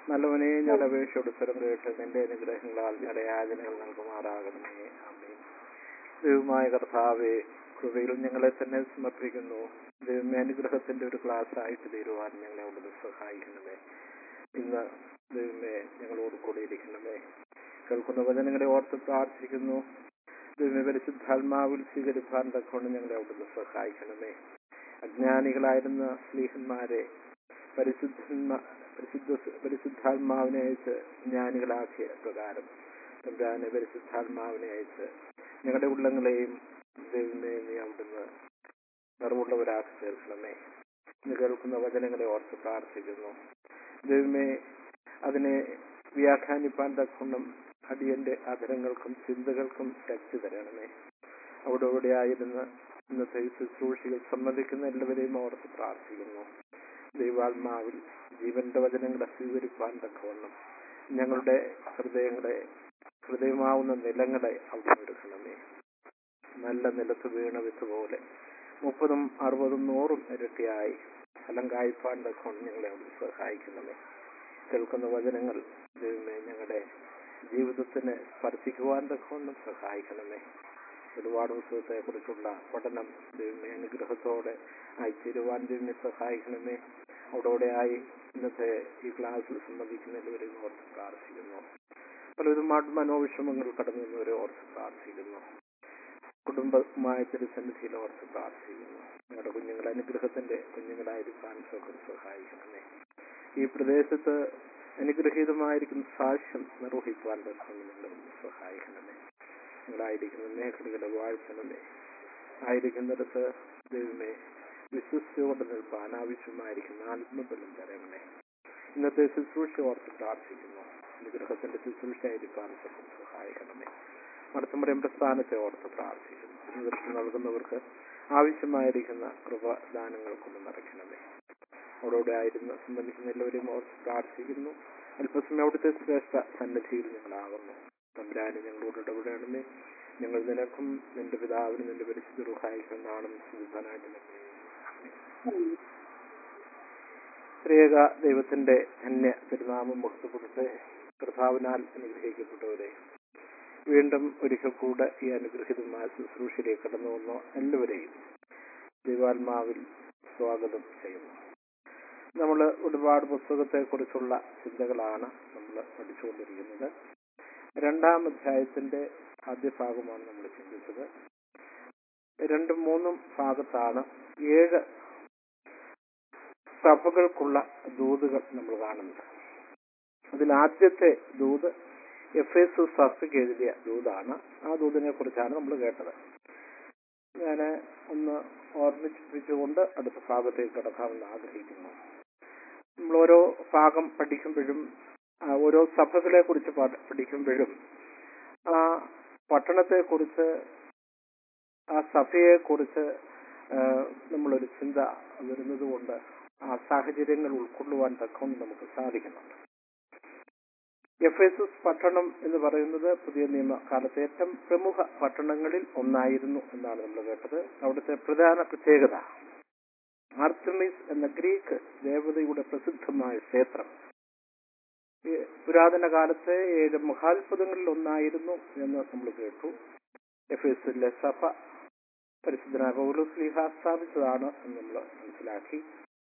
നല്ലവനെ ഞങ്ങളുടെ അപേക്ഷയോട് സ്വരം കേട്ട് നിന്റെ അനുഗ്രഹങ്ങളാൽ ഞങ്ങളുടെ യാചനകൾ നൽകുമാറാകണമേ അമ്മേ ദൈവമായ കർത്താവെ കൃപയിൽ ഞങ്ങളെ തന്നെ സമർപ്പിക്കുന്നു ദൈവമേ അനുഗ്രഹത്തിന്റെ ഒരു ക്ലാസ് ആയിട്ട് തീരുവാൻ ഞങ്ങളെ അവിടുന്ന് സഹായിക്കണമേ ഇന്ന് ദൈവമേ ഞങ്ങളോട് കൂടെ ഇരിക്കണമേ കേൾക്കുന്ന വചനങ്ങളെ ഓർത്ത് പ്രാർത്ഥിക്കുന്നു ദൈവമേ പരിശുദ്ധാത്മാവിൽ സ്വീകരിക്കാൻ തക്കൊണ്ട് ഞങ്ങളെ അവിടുന്ന് സഹായിക്കണമേ അജ്ഞാനികളായിരുന്ന സ്ലീഹന്മാരെ പരിശുദ്ധന്മാ പരിശുദ്ധ പരിശുദ്ധാത്മാവിനെ അയച്ച് ജ്ഞാനികളാക്കിയ പ്രകാരം തമ്പുരാനെ പരിശുദ്ധാത്മാവിനെ അയച്ച് ഞങ്ങളുടെ ഉള്ളങ്ങളെയും ദൈവമേ നീ അവിടുന്ന് നിറവുള്ളവരാക്കി തീർക്കണമേ ഇന്ന് കേൾക്കുന്ന വചനങ്ങളെ ഓർത്ത് പ്രാർത്ഥിക്കുന്നു ദൈവമേ അതിനെ വ്യാഖ്യാനിപ്പാൻ തക്കണം അടിയന്റെ അധരങ്ങൾക്കും ചിന്തകൾക്കും ശക്തി തരണമേ അവിടെ ഇവിടെയായിരുന്ന് ഇന്നത്തെ ഈ ശുശ്രൂഷയിൽ സംബന്ധിക്കുന്ന എല്ലാവരെയും ഓർത്ത് പ്രാർത്ഥിക്കുന്നു ദൈവാത്മാവിൽ ജീവന്റെ വചനങ്ങളെ സ്വീകരിപ്പാൻ തക്കവണ്ണം ഞങ്ങളുടെ ഹൃദയങ്ങളെ ഹൃദയമാവുന്ന നിലങ്ങളെ അവിടെ എടുക്കണമേ നല്ല നിലത്ത് വീണ വിത്ത് പോലെ മുപ്പതും അറുപതും നൂറും ഇരട്ടിയായി ഫലം കായ്പാൻ തക്കവണ്ണം ഞങ്ങളെ അവിടെ സഹായിക്കണമേ കേൾക്കുന്ന വചനങ്ങൾ ദൈവമേ ഞങ്ങളുടെ ജീവിതത്തിന് സ്പർശിക്കുവാൻ തക്കവണ്ണം സഹായിക്കണമേ ഒരുപാട് പുസ്തകത്തെ കുറിച്ചുള്ള പഠനം ദൈവമേ അനുഗ്രഹത്തോടെ അയച്ചിരുവാൻ ദൈവമേ സഹായിക്കണമേ അവിടോടെയായി ഇന്നത്തെ ഈ ക്ലാസ്സിൽ സംബന്ധിക്കുന്നവരെ ഓർത്ത് പ്രാർത്ഥിക്കുന്നു പലവിധമായിട്ട് മനോവിഷമങ്ങൾ കടന്നു വന്നവരെ ഓർത്ത് പ്രാർത്ഥിക്കുന്നു കുടുംബമായ തിരുസന്നിധിയിൽ ഓർത്ത് പ്രാർത്ഥിക്കുന്നു ഞങ്ങളുടെ കുഞ്ഞുങ്ങളെ അനുഗ്രഹത്തിന്റെ കുഞ്ഞുങ്ങളായിരിക്കാൻ സൗകര്യം സഹായിക്കണമേ ഈ പ്രദേശത്ത് അനുഗ്രഹീതമായിരിക്കുന്ന സാക്ഷ്യം നിർവഹിക്കുവാൻ നിങ്ങൾ സഹായിക്കണമേ നിങ്ങളായിരിക്കുന്ന മേഖലകളെ വാഴ്ത്തണമേ ആയിരിക്കുന്നിടത്ത് ദൈവമേ വിശ്വസിച്ചുകൊണ്ട് നിൽപ്പാൻ ആവശ്യമായിരിക്കുന്ന ആത്മബലം തരണമേ ഇന്നത്തെ ശുശ്രൂഷ ഓർത്ത് പ്രാർത്ഥിക്കുന്നു അനുഗ്രഹത്തിന്റെ ശുശ്രൂഷയായിരിക്കാൻ സഹായിക്കണമേ മടത്തമ്പരം പ്രസ്ഥാനത്തെ ഓർത്ത് പ്രാർത്ഥിക്കുന്നു നേതൃത്വം നൽകുന്നവർക്ക് ആവശ്യമായിരിക്കുന്ന കൃപദാനങ്ങൾ കൊണ്ട് നിറയ്ക്കണമേ അവരോടെ ആയിരുന്നു സംബന്ധിക്കുന്ന എല്ലാവരെയും ഓർത്ത് പ്രാർത്ഥിക്കുന്നു അല്പസമയം അവിടുത്തെ ശ്രേഷ്ഠ സന്നദ്ധിയിൽ ഞങ്ങളാകുന്നു തമ്പുരാന് ഞങ്ങളോട് ഇടപെടണമേ ഞങ്ങൾ നിനക്കും നിന്റെ പിതാവിനും നിന്റെ പരിശുദ്ധ റുഹായിക്കും നാളും സുധാനായിട്ട് ത്രിയേക ദൈവത്തിന്റെ ധന്യ തിരുനാമം മുക്തപ്പെടുത്തെ കർത്താവിനാൽ അനുഗ്രഹിക്കപ്പെട്ടവരെ വീണ്ടും ഒരിക്കൽ കൂടെ ഈ അനുഗ്രഹിതമായ ശുശ്രൂഷയിലേക്ക് കടന്നു വന്ന എല്ലാവരെയും ദൈവാത്മാവിൽ സ്വാഗതം ചെയ്യുന്നു നമ്മൾ ഒരുപാട് പുസ്തകത്തെ കുറിച്ചുള്ള ചിന്തകളാണ് നമ്മൾ പഠിച്ചുകൊണ്ടിരിക്കുന്നത് രണ്ടാം അധ്യായത്തിന്റെ ആദ്യ ഭാഗമാണ് നമ്മൾ ചിന്തിച്ചത് രണ്ടും മൂന്നും ഭാഗത്താണ് ഏഴ് സഭകൾക്കുള്ള ദൂതുകൾ നമ്മൾ കാണുന്നത് അതിൽ ആദ്യത്തെ ദൂത് എഫ് എസ് സഭയ്ക്ക് എഴുതിയ ദൂതാണ് ആ ദൂതിനെ കുറിച്ചാണ് നമ്മൾ കേട്ടത് ഞാൻ ഒന്ന് ഓർമ്മിപ്പിച്ചുകൊണ്ട് അടുത്ത ഭാഗത്തേക്ക് കടക്കാമെന്ന് ആഗ്രഹിക്കുന്നു നമ്മൾ ഓരോ ഭാഗം പഠിക്കുമ്പോഴും ഓരോ സഭകളെ കുറിച്ച് പഠിക്കുമ്പോഴും ആ പട്ടണത്തെ കുറിച്ച് ആ സഭയെ കുറിച്ച് നമ്മളൊരു ചിന്ത വരുന്നത് കൊണ്ട് ആ സാഹചര്യങ്ങൾ ഉൾക്കൊള്ളുവാൻ തക്കം നമുക്ക് സാധിക്കുന്നുണ്ട് എഫ് എസ് എസ് പട്ടണം എന്ന് പറയുന്നത് പുതിയ നിയമകാലത്തെ ഏറ്റവും പ്രമുഖ പട്ടണങ്ങളിൽ ഒന്നായിരുന്നു എന്നാണ് നമ്മൾ കേട്ടത് അവിടുത്തെ പ്രധാന പ്രത്യേകത ആർത്തമിസ് എന്ന ഗ്രീക്ക് ദേവതയുടെ പ്രസിദ്ധമായ ക്ഷേത്രം പുരാതന കാലത്തെ ഏഴ് മഹാത്ഭുതങ്ങളിൽ ഒന്നായിരുന്നു എന്ന് നമ്മൾ കേട്ടു എഫ് എസിലെ സഭ പരിശുദ്ധനായ പൗലോസ്ലിഹ സ്ഥാപിച്ചതാണ് എന്ന് നമ്മൾ മനസ്സിലാക്കി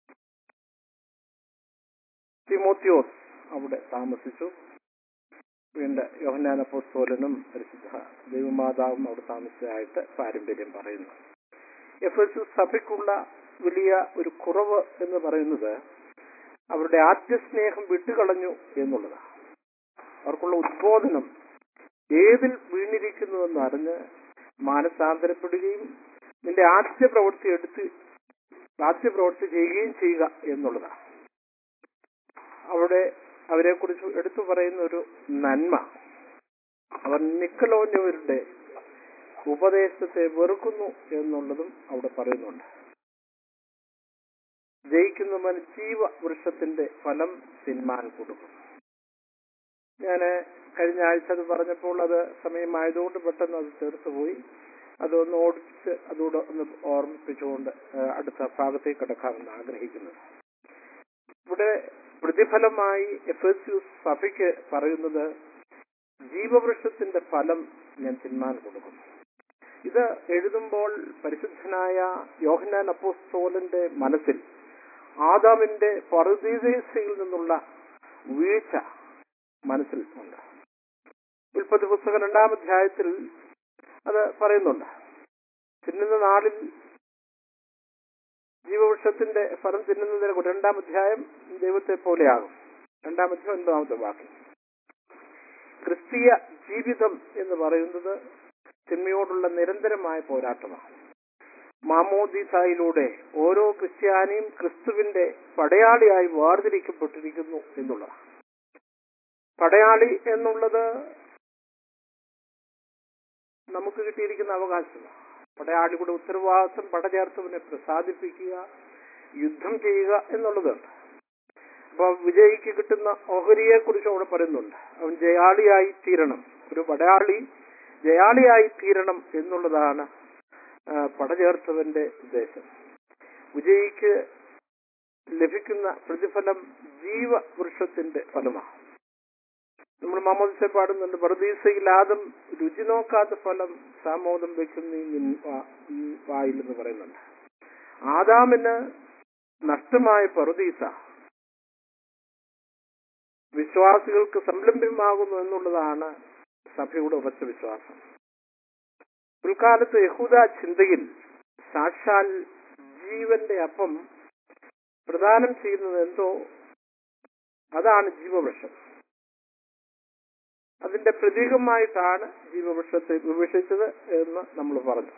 തിമോത്യോസ് അവിടെ താമസിച്ചു വീണ്ടും യോഹന്നാന പോസ്തോലനും പരിശുദ്ധ ദൈവമാതാവും അവിടെ താമസിച്ചതായിട്ട് പാരമ്പര്യം പറയുന്നു എഫ് എസ് സഭയ്ക്കുള്ള വലിയ ഒരു കുറവ് എന്ന് പറയുന്നത് അവരുടെ ആദ്യ സ്നേഹം വിട്ടുകളഞ്ഞു എന്നുള്ളതാണ് അവർക്കുള്ള ഉദ്ബോധനം ഏതിൽ വീണിരിക്കുന്നുവെന്ന് അറിഞ്ഞ് മാനസാന്തരപ്പെടുകയും നിന്റെ ആദ്യ പ്രവൃത്തി എടുത്ത് ആദ്യ പ്രവൃത്തി ചെയ്യുകയും ചെയ്യുക എന്നുള്ളതാണ് അവിടെ അവരെ കുറിച്ച് എടുത്തു പറയുന്ന ഒരു നന്മ അവർ നിക്കലോഞ്ഞവരുടെ ഉപദേശത്തെ വെറുക്കുന്നു എന്നുള്ളതും അവിടെ പറയുന്നുണ്ട് ജയിക്കുന്നവൻ ജീവ വൃക്ഷത്തിന്റെ ഫലം തിന്മാൻ കൊടുക്കും ഞാൻ കഴിഞ്ഞ ആഴ്ച അത് പറഞ്ഞപ്പോൾ അത് സമയമായതുകൊണ്ട് പെട്ടെന്ന് അത് തീർത്തുപോയി അതൊന്ന് ഓടിച്ച് അതുകൂടെ ഒന്ന് ഓർമ്മിപ്പിച്ചുകൊണ്ട് അടുത്ത ഭാഗത്തേക്ക് കിടക്കാമെന്ന് ആഗ്രഹിക്കുന്നത് ഇവിടെ പ്രതിഫലമായി എഫ് എസ് യു സഭയ്ക്ക് പറയുന്നത് ജീവവൃക്ഷത്തിന്റെ ഫലം ഞാൻ തിന്മാൻ കൊടുക്കും ഇത് എഴുതുമ്പോൾ പരിശുദ്ധനായ യോഹന്നാൻ അപ്പോസ്തോലന്റെ മനസ്സിൽ ആദാമിന്റെ പറുദീസയിൽ നിന്നുള്ള വീഴ്ച മനസ്സിൽ ഉണ്ട് ഉൽപ്പത്തി പുസ്തകം രണ്ടാം അധ്യായത്തിൽ അത് പറയുന്നുണ്ട് തിന്നുന്ന നാളിൽ ജീവവൃക്ഷത്തിന്റെ ഫലം തിന്നുന്നതിനെ കുറിച്ച് രണ്ടാം അധ്യായം ദൈവത്തെ പോലെയാകും രണ്ടാം അധ്യായം ഒൻപതാമത്തെ വാക്യം ക്രിസ്തീയ ജീവിതം എന്ന് പറയുന്നത് തിന്മയോടുള്ള നിരന്തരമായ പോരാട്ടമാണ് മാമോദീസായിലൂടെ ഓരോ ക്രിസ്ത്യാനിയും ക്രിസ്തുവിന്റെ പടയാളിയായി വേർതിരിക്കപ്പെട്ടിരിക്കുന്നു എന്നുള്ളതാണ് പടയാളി എന്നുള്ളത് നമുക്ക് കിട്ടിയിരിക്കുന്ന അവകാശമാണ് പടയാളിയുടെ ഉത്തരവാദിത്വം പടചേർത്തവനെ പ്രസാദിപ്പിക്കുക യുദ്ധം ചെയ്യുക എന്നുള്ളതുണ്ട് അപ്പൊ വിജയിക്ക് കിട്ടുന്ന ഓഹരിയെ കുറിച്ച് അവിടെ പറയുന്നുണ്ട് അവൻ ജയാളിയായി തീരണം ഒരു പടയാളി ജയാളിയായി തീരണം എന്നുള്ളതാണ് ആ, പടചേർത്തവന്റെ ഉദ്ദേശം വിജയിക്ക് ലഭിക്കുന്ന പ്രതിഫലം ജീവവൃക്ഷത്തിന്റെ ഫലമാണ് നമ്മൾ മാമോദിസ പാടുന്നുണ്ട് പറുദീസയിലാദം രുചി നോക്കാത്ത ഫലം സാമോദം വെക്കുന്ന ഈ നിൻ വാ- ഈ വായിൽ എന്ന് പറയുന്നുണ്ട് ആദാമിന് നഷ്ടമായ പറുദീസ വിശ്വാസികൾക്ക് സംരംഭ്യമാകുന്നു എന്നുള്ളതാണ് സഭയുടെ ഉറച്ച വിശ്വാസം പിൽക്കാലത്ത് യഹൂദ ചിന്തയിൽ സാക്ഷാൽ ജീവന്റെ അപ്പം പ്രദാനം ചെയ്യുന്നത് എന്തോ അതാണ് ജീവവൃക്ഷം അതിന്റെ പ്രതീകമായിട്ടാണ് ജീവവൃക്ഷത്തെ വിവക്ഷിച്ചത് എന്ന് നമ്മൾ പറഞ്ഞു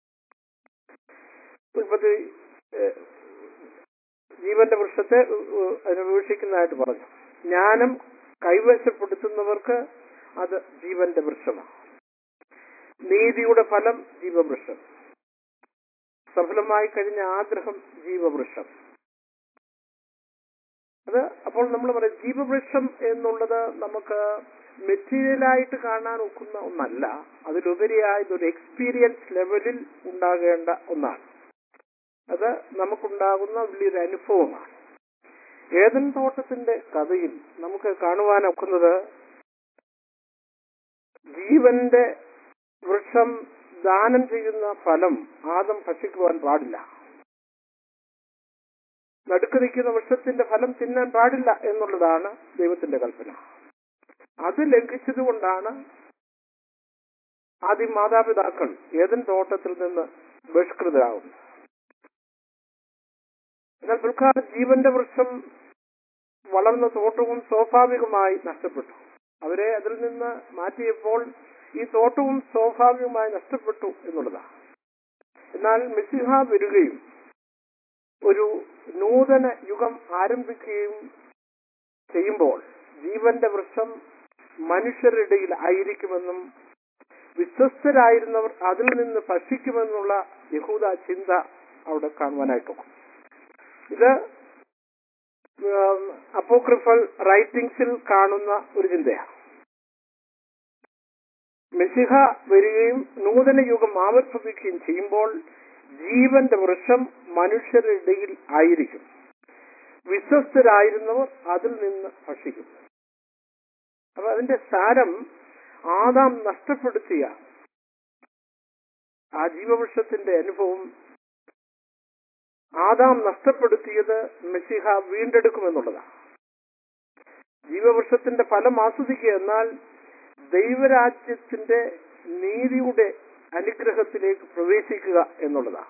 ഉൽപ്പത്തി ഏഹ്, ജീവന്റെ വൃക്ഷത്തെ ഉ- ഉ- അതിനെ വിവക്ഷിക്കുന്നതായിട്ട് പറഞ്ഞു ജ്ഞാനം കൈവശപ്പെടുത്തുന്നവർക്ക് അത് ജീവന്റെ വൃക്ഷമാണ് നീതിയുടെ ഫലം ജീവവൃക്ഷം സഫലമായി കഴിഞ്ഞ ആഗ്രഹം ജീവവൃക്ഷം അത് അപ്പോൾ നമ്മൾ പറയും ജീവവൃക്ഷം എന്നുള്ളത് നമുക്ക് മെറ്റീരിയലായിട്ട് കാണാൻ ഒക്കുന്ന ഒന്നല്ല അതിലുപരിയായത് ഒരു എക്സ്പീരിയൻസ് ലെവലിൽ ഉണ്ടാകേണ്ട ഒന്നാണ് അത് നമുക്കുണ്ടാകുന്ന വലിയൊരു അനുഭവമാണ് ഏതൻ തോട്ടത്തിന്റെ കഥയിൽ നമുക്ക് കാണുവാനൊക്കുന്നത് ജീവന്റെ വൃക്ഷം ദാനം ചെയ്യുന്ന ഫലം ആദം ഭക്ഷിക്കുവാൻ പാടില്ല നടുക്ക് നിൽക്കുന്ന വൃക്ഷത്തിന്റെ ഫലം തിന്നാൻ പാടില്ല എന്നുള്ളതാണ് ദൈവത്തിന്റെ കൽപ്പന അത് ലംഘിച്ചതുകൊണ്ടാണ് ആദ്യം മാതാപിതാക്കൾ ഏതൻ തോട്ടത്തിൽ നിന്ന് ബഹിഷ്കൃതരാകുന്നത് എന്നാൽ പിൽക്കാലം ജീവന്റെ വൃക്ഷം വളർന്ന തോട്ടവും സ്വാഭാവികമായി നഷ്ടപ്പെട്ടു അവരെ അതിൽ നിന്ന് മാറ്റിയപ്പോൾ ഈ തോട്ടവും സ്വാഭാവികമായി നഷ്ടപ്പെട്ടു എന്നുള്ളതാണ് എന്നാൽ മെസ്സിഹ വരികയും ഒരു നൂതന യുഗം ആരംഭിക്കുകയും ചെയ്യുമ്പോൾ ജീവന്റെ വൃക്ഷം മനുഷ്യരുടെ ഇടയിൽ ആയിരിക്കുമെന്നും വിശ്വസ്തരായിരുന്നവർ അതിൽ നിന്ന് ഭക്ഷിക്കുമെന്നുള്ള യഹൂദ ചിന്ത അവിടെ കാണുവാനായിട്ടൊക്കും ഇത് അപ്പോക്രിഫൽ റൈറ്റിംഗ്സിൽ കാണുന്ന ഒരു ചിന്തയാണ് മെസ്സിഹ വരികയും നൂതന യുഗം ആവിർഭവിക്കുകയും ചെയ്യുമ്പോൾ ജീവന്റെ വൃക്ഷം മനുഷ്യരുടെ ഇടയിൽ ആയിരിക്കും വിശ്വസ്തരായിരുന്നവർ അതിൽ നിന്ന് ഭക്ഷിക്കും അപ്പൊ അതിന്റെ സാരം ആദാം നഷ്ടപ്പെടുത്തിയ ആ ജീവവൃക്ഷത്തിന്റെ അനുഭവം ആദാം നഷ്ടപ്പെടുത്തിയത് മെസ്സിഹ വീണ്ടെടുക്കുമെന്നുള്ളതാണ് ജീവവൃക്ഷത്തിന്റെ ഫലം ആസ്വദിക്കുക എന്നാൽ ദൈവരാജ്യത്തിന്റെ നീതിയുടെ അനുഗ്രഹത്തിലേക്ക് പ്രവേശിക്കുക എന്നുള്ളതാണ്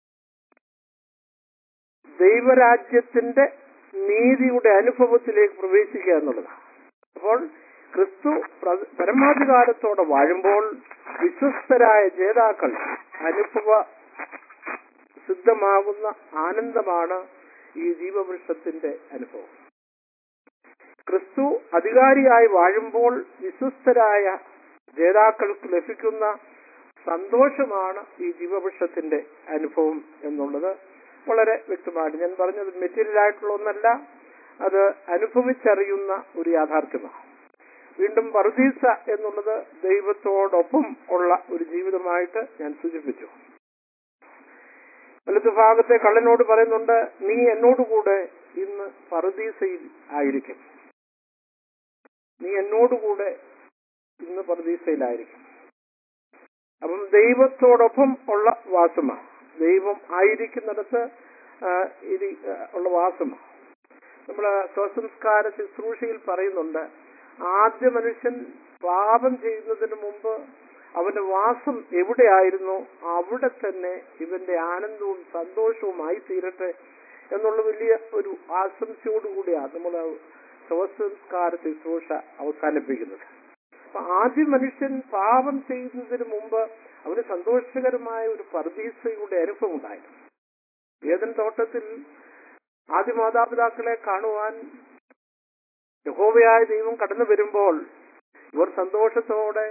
ദൈവരാജ്യത്തിന്റെ നീതിയുടെ അനുഭവത്തിലേക്ക് പ്രവേശിക്കുക എന്നുള്ളതാണ് അപ്പോൾ ക്രിസ്തു പ്ര- പരമാധികാരത്തോടെ വാഴുമ്പോൾ വിശ്വസ്തരായ ജേതാക്കൾ അനുഭവ സിദ്ധമാകുന്ന ആനന്ദമാണ് ഈ ജീവവൃക്ഷത്തിന്റെ അനുഭവം ക്രിസ്തു അധികാരിയായി വാഴുമ്പോൾ വിശ്വസ്തരായ ജേതാക്കൾക്ക് ലഭിക്കുന്ന സന്തോഷമാണ് ഈ ജീവവൃക്ഷത്തിന്റെ അനുഭവം എന്നുള്ളത് വളരെ വ്യക്തമായിട്ട് ഞാൻ പറഞ്ഞത് മെറ്റീരിയൽ ആയിട്ടുള്ള ഒന്നല്ല അത് അനുഭവിച്ചറിയുന്ന ഒരു യാഥാർത്ഥ്യമാണ് വീണ്ടും പറുദീസ എന്നുള്ളത് ദൈവത്തോടൊപ്പം ഉള്ള ഒരു ജീവിതമായിട്ട് ഞാൻ സൂചിപ്പിച്ചു വലതു ഭാഗത്തെ കള്ളനോട് പറയുന്നുണ്ട് നീ എന്നോടുകൂടെ ഇന്ന് പറുദീസയിൽ ആയിരിക്കും നീ എന്നോടുകൂടെ ഇന്ന് പറുദീസയിലായിരിക്കും അപ്പം ദൈവത്തോടൊപ്പം ഉള്ള വാസമാണ് ദൈവം ആയിരിക്കുന്നിടത്ത് ആ, ഇരി- ആ, ഉള്ള വാസമാണ് നമ്മൾ സ്വസംസ്കാര ശുശ്രൂഷയിൽ പറയുന്നുണ്ട് ആദ്യ മനുഷ്യൻ പാപം ചെയ്യുന്നതിന് മുമ്പ് അവന്റെ വാസം എവിടെയായിരുന്നു അവിടെ തന്നെ ഇവന്റെ ആനന്ദവും സന്തോഷവുമായി തീരട്ടെ എന്നുള്ള വലിയ ഒരു ആശംസയോടുകൂടിയാണ് നമ്മൾ സ്വസംസ്കാര ശുശ്രൂഷ അവസാനിപ്പിക്കുന്നത് അപ്പൊ ആദ്യ മനുഷ്യൻ പാപം ചെയ്യുന്നതിന് മുമ്പ് അവന് സന്തോഷകരമായ ഒരു പർദീസയുടെ അനുഭവം ഉണ്ടായിരുന്നു ഏതൻ തോട്ടത്തിൽ ആദ്യ മാതാപിതാക്കളെ കാണുവാൻ യഹോവയായ ദൈവം കടന്നു വരുമ്പോൾ ഇവർ സന്തോഷത്തോടെ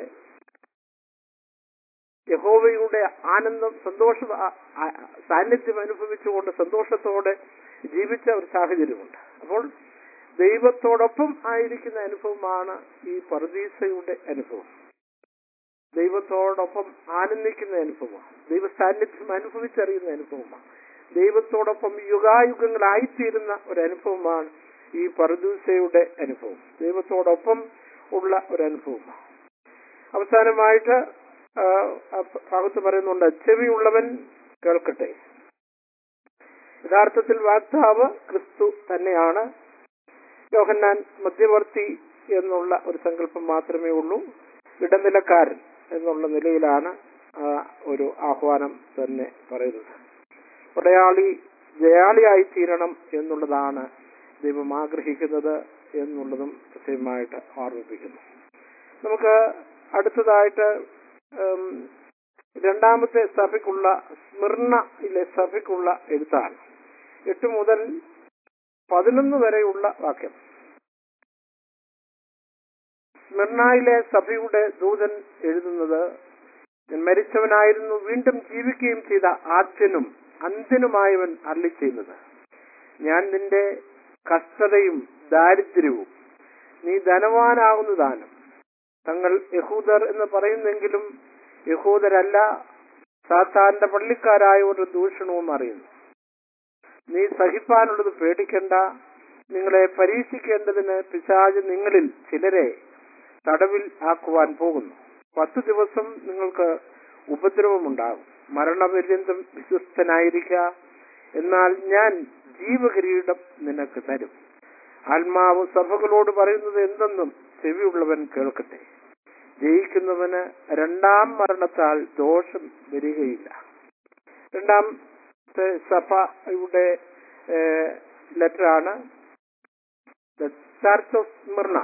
യഹോവയുടെ ആനന്ദം സന്തോഷ ആ- ആ- സാന്നിധ്യം അനുഭവിച്ചുകൊണ്ട് സന്തോഷത്തോടെ ജീവിച്ച ഒരു സാഹചര്യമുണ്ട് അപ്പോൾ ദൈവത്തോടൊപ്പം ആയിരിക്കുന്ന അനുഭവമാണ് ഈ പർദീസയുടെ അനുഭവം ദൈവത്തോടൊപ്പം ആനന്ദിക്കുന്ന അനുഭവമാണ് ദൈവ സാന്നിധ്യം അനുഭവിച്ചറിയുന്ന അനുഭവമാണ് ദൈവത്തോടൊപ്പം യുഗായുഗങ്ങളായിത്തീരുന്ന ഒരു അനുഭവമാണ് ഈ പർദൂസയുടെ അനുഭവം ദൈവത്തോടൊപ്പം ഉള്ള ഒരു അനുഭവമാണ് അവസാനമായിട്ട് ആ, ആ ഭാഗത്ത് പറയുന്നുണ്ട് ചെവിയുള്ളവൻ കേൾക്കട്ടെ യഥാർത്ഥത്തിൽ വാക്താവ് ക്രിസ്തു തന്നെയാണ് യോഹന്നാൻ മധ്യവർത്തി എന്നുള്ള ഒരു സങ്കല്പം മാത്രമേ ഉള്ളൂ ഇടനിലക്കാരൻ എന്നുള്ള നിലയിലാണ് ആ ഒരു ആഹ്വാനം തന്നെ പറയുന്നത് പടയാളി ജയാളിയായി തീരണം എന്നുള്ളതാണ് ദൈവം ആഗ്രഹിക്കുന്നത് എന്നുള്ളതും കൃത്യമായിട്ട് ഓർമ്മിപ്പിക്കുന്നു നമുക്ക് അടുത്തതായിട്ട് ഉം, രണ്ടാമത്തെ സഭയ്ക്കുള്ള സ്മിർണയിലെ സഭയ്ക്കുള്ള എഴുത്താണ് എട്ട് മുതൽ പതിനൊന്ന് വരെയുള്ള വാക്യം സ്മിർണയിലെ സഭയുടെ ദൂതൻ എഴുതുന്നത് ഞാൻ മരിച്ചവനായിരുന്നു വീണ്ടും ജീവിക്കുകയും ചെയ്ത ആദ്യനും അന്ത്യനുമായവൻ അരളി ചെയ്യുന്നത് ഞാൻ നിന്റെ കഷ്ടതയും ദാരിദ്ര്യവും നീ ധനവാനാകുന്നതാനും തങ്ങൾ യഹൂദർ എന്ന് പറയുന്നെങ്കിലും യഹൂദരല്ല സാത്താന്റെ പള്ളിക്കാരായ ഒരു ദൂഷണവും അറിയുന്നു നീ സഹിപ്പാനുള്ളത് പേടിക്കണ്ട നിങ്ങളെ പരീക്ഷിക്കേണ്ടതിന് പിശാജ് നിങ്ങളിൽ ചിലരെ തടവിൽ ആക്കുവാൻ പോകുന്നു പത്ത് ദിവസം നിങ്ങൾക്ക് ഉപദ്രവമുണ്ടാകും മരണപര്യന്തം വിശ്വസ്തനായിരിക്ക എന്നാൽ ഞാൻ ജീവകിരീടം നിനക്ക് തരും ആത്മാവ് സഭകളോട് പറയുന്നത് എന്തെന്നും ചെവിയുള്ളവൻ കേൾക്കട്ടെ ജയിക്കുന്നവന് രണ്ടാം മരണത്താൽ ദോഷം വരികയില്ല രണ്ടാമത്തെ സഭയുടെ ലെറ്ററാണ് ചർച്ച് ഓഫ് സ്മിർണ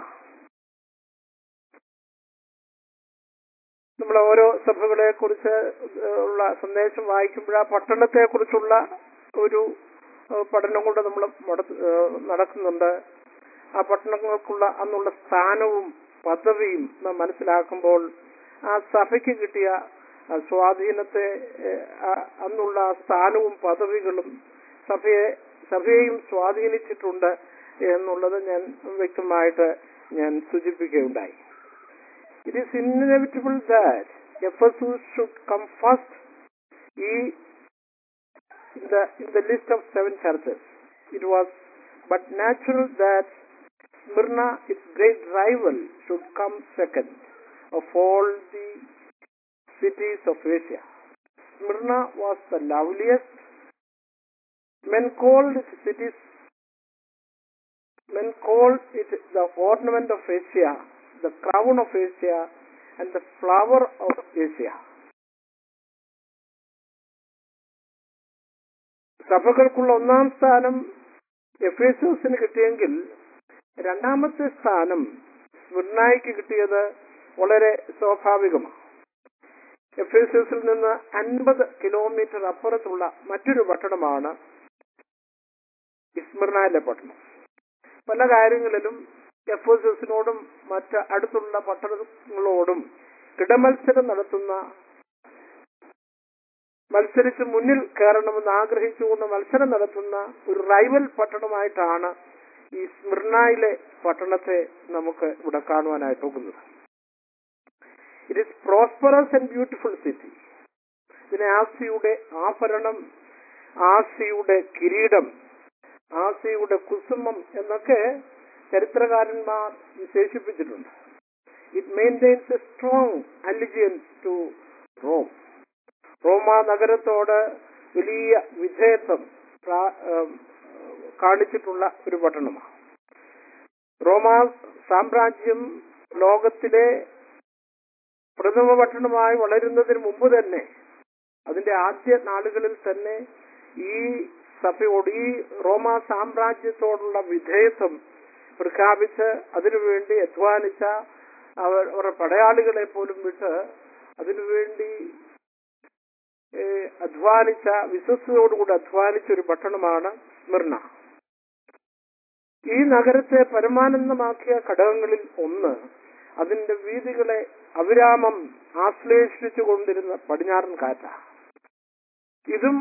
നമ്മൾ ഓരോ സഭകളെ കുറിച്ച് ഉള്ള സന്ദേശം വായിക്കുമ്പോൾ ആ പട്ടണത്തെ കുറിച്ചുള്ള ഒരു ഏഹ്, പഠനം കൊണ്ട് നമ്മൾ നടക്കുന്നുണ്ട് ആ പട്ടണങ്ങൾക്കുള്ള അന്നുള്ള സ്ഥാനവും പദവിയും നാം മനസ്സിലാക്കുമ്പോൾ ആ സഭയ്ക്ക് കിട്ടിയ ആ സ്വാധീനത്തെ ഏഹ്, ആ- അന്നുള്ള ആ സ്ഥാനവും പദവികളും സഭയെ സഭയെയും സ്വാധീനിച്ചിട്ടുണ്ട് എന്നുള്ളത് ഞാൻ വ്യക്തമായിട്ട് ഞാൻ സൂചിപ്പിക്കുകയുണ്ടായി it is inevitable that Ephesus should come first e- in the, in the list of seven churches. It was but natural that Smyrna, its great rival, should come second of all the cities of Asia. Smyrna was the loveliest. Men called its cities, men called it the ornament of Asia, the crown of Asia, and the flower of Asia. സഭകൾക്കുള്ള ഒന്നാം സ്ഥാനം എഫേസോസിന് കിട്ടിയെങ്കിൽ രണ്ടാമത്തെ സ്ഥാനം സ്മിർണായിക്ക് കിട്ടിയത് വളരെ സ്വാഭാവികമാണ് എഫേസോസിൽ നിന്ന് അൻപത് കിലോമീറ്റർ അപ്പുറത്തുള്ള മറ്റൊരു പട്ടണമാണ് ഇസ്മിർണയിലെ പട്ടണം പല കാര്യങ്ങളിലും എഫോസസിനോടും മറ്റ് അടുത്തുള്ള പട്ടണങ്ങളോടും കിടമത്സരം നടത്തുന്ന മത്സരിച്ച് മുന്നിൽ കയറണമെന്ന് ആഗ്രഹിച്ചുകൊണ്ട് മത്സരം നടത്തുന്ന ഒരു റൈവൽ പട്ടണമായിട്ടാണ് ഈ സ്മിർണയിലെ പട്ടണത്തെ നമുക്ക് ഇവിടെ കാണുവാനായിട്ട് പോകുന്നത് it is prosperous and beautiful city ഇതിനെ ആസിയുടെ ആഭരണം ആസിയുടെ കിരീടം ആസിയുടെ കുസുമം എന്നൊക്കെ ചരിത്രകാരന്മാർ വിശേഷിപ്പിച്ചിട്ടുണ്ട് it maintains a strong allegiance to Rome റോമ നഗരത്തോട് വലിയ വിധേയത്വം പ്രാ- ഏം, കാണിച്ചിട്ടുള്ള ഒരു പട്ടണമാണ് റോമ സാമ്രാജ്യം ലോകത്തിലെ പ്രഥമ പട്ടണമായി വളരുന്നതിന് മുമ്പ് തന്നെ അതിന്റെ ആദ്യ നാളുകളിൽ തന്നെ ഈ സഭയോട് ഈ റോമ സാമ്രാജ്യത്തോടുള്ള വിധേയത്വം പ്രഖ്യാപിച്ച് അതിനുവേണ്ടി അധ്വാനിച്ച അവർ അവരുടെ പടയാളികളെ പോലും വിട്ട് അതിനുവേണ്ടി ഏഹ്, അധ്വാനിച്ച വിശ്വസ്തയോടുകൂടി അധ്വാനിച്ച ഒരു പട്ടണമാണ് സ്മിർണ ഈ നഗരത്തെ പരമാനന്ദമാക്കിയ ഘടകങ്ങളിൽ ഒന്ന് അതിന്റെ വീതികളെ അവിരാമം ആശ്ലേഷിച്ചു കൊണ്ടിരുന്ന പടിഞ്ഞാറൻ കാറ്റ ഇതും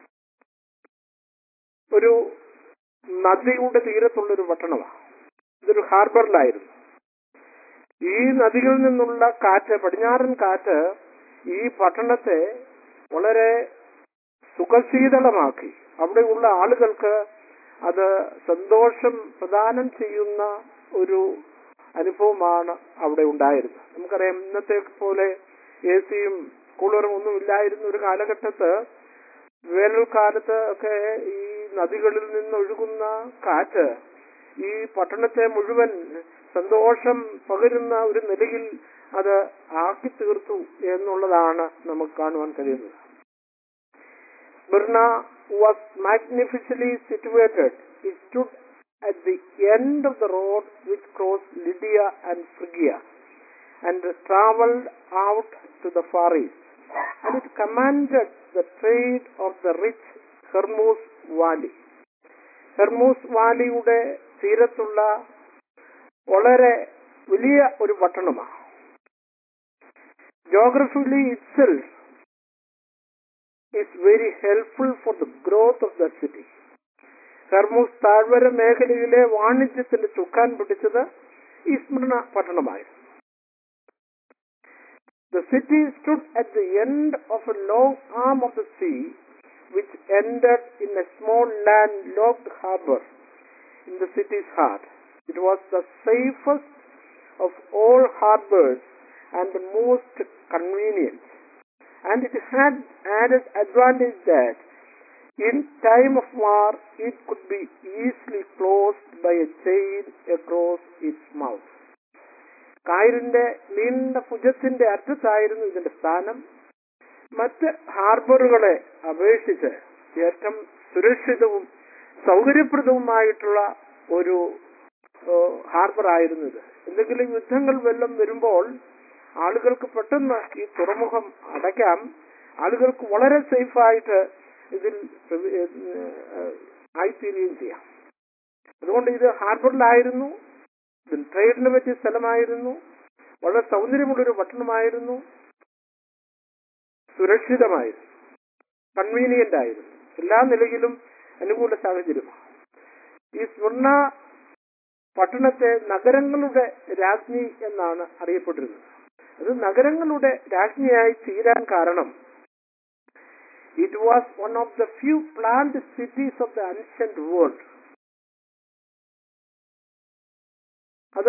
ഒരു നദിയുടെ തീരത്തുള്ള ഒരു പട്ടണമാണ് ഇതൊരു ഹാർബറിലായിരുന്നു ഈ നദികളിൽ നിന്നുള്ള കാറ്റ് പടിഞ്ഞാറൻ കാറ്റ് ഈ പട്ടണത്തെ വളരെ സുഖശീതളമാക്കി അവിടെയുള്ള ആളുകൾക്ക് അത് സന്തോഷം പ്രദാനം ചെയ്യുന്ന ഒരു അനുഭവമാണ് അവിടെ ഉണ്ടായിരുന്നത് നമുക്കറിയാം ഇന്നത്തെ പോലെ എ സിയും കൂളറും ഒന്നും ഇല്ലായിരുന്ന ഒരു കാലഘട്ടത്ത് വേനൽക്കാലത്ത് ഒക്കെ ഈ നദികളിൽ നിന്നൊഴുകുന്ന കാറ്റ് ഈ പട്ടണത്തെ മുഴുവൻ സന്തോഷം പകരുന്ന ഒരു നിലയിൽ അത് ആക്കി തീർത്തു എന്നുള്ളതാണ് നമുക്ക് കാണുവാൻ കഴിയുന്നത് Smyrna was magnificently situated. It stood at the end of the road which crossed Lydia and Phrygia and traveled out to the Far East. And it commanded the trade of the rich Hermus Valley. ഹെർമൂസ് വാലിയുടെ തീരത്തുള്ള വളരെ വലിയ ഒരു പട്ടണമാണ് geographically itself is very helpful for the growth of that city. ഹെർമൂസ് താഴ്വര മേഖലയിലെ വാണിജ്യത്തിന്റെ ചുക്കാൻ പിടിച്ചത് ഈ സ്മരണ പട്ടണമായിരുന്നു The city stood at the end of a long arm of the sea, which ended in a small land-locked harbor in the city's heart. It was the safest of all harbors and the most convenient and it had added advantage that in time of war it could be easily closed by a chain across its mouth. കായലിന്റെ നീണ്ട ഭുജത്തിന്റെ അറ്റത്തായിരുന്നു ഇതിന്റെ സ്ഥാനം മറ്റ് ഹാർബറുകളെ അപേക്ഷിച്ച് ഏറ്റവും സുരക്ഷിതവും സൗകര്യപ്രദവുമായിട്ടുള്ള ഒരു harbour ആയിരുന്നു ഇത് എന്തെങ്കിലും യുദ്ധങ്ങൾ വല്ലതും വരുമ്പോൾ ആളുകൾക്ക് പെട്ടെന്ന് ഈ തുറമുഖം അടയ്ക്കാം ആളുകൾക്ക് വളരെ സേഫായിട്ട് ഇതിൽ പ്രവി- ഏഹ് ആയിത്തീരുകയും ചെയ്യാം അതുകൊണ്ട് ഇത് ഹാർബറിലായിരുന്നു ഇതിൽ ട്രേഡിന് പറ്റിയ സ്ഥലമായിരുന്നു വളരെ സൗന്ദര്യമുള്ളൊരു പട്ടണമായിരുന്നു സുരക്ഷിതമായിരുന്നു കൺവീനിയന്റ് ആയിരുന്നു എല്ലാ നിലയിലും അനുകൂല സാഹചര്യമാണ് ഈ സ്വർണ്ണ പട്ടണത്തെ നഗരങ്ങളുടെ രാജ്ഞി എന്നാണ് അറിയപ്പെട്ടിരുന്നത് അത് നഗരങ്ങളുടെ രാജ്ഞിയായി തീരാൻ കാരണം it was one of the few planned cities of the ancient world അത്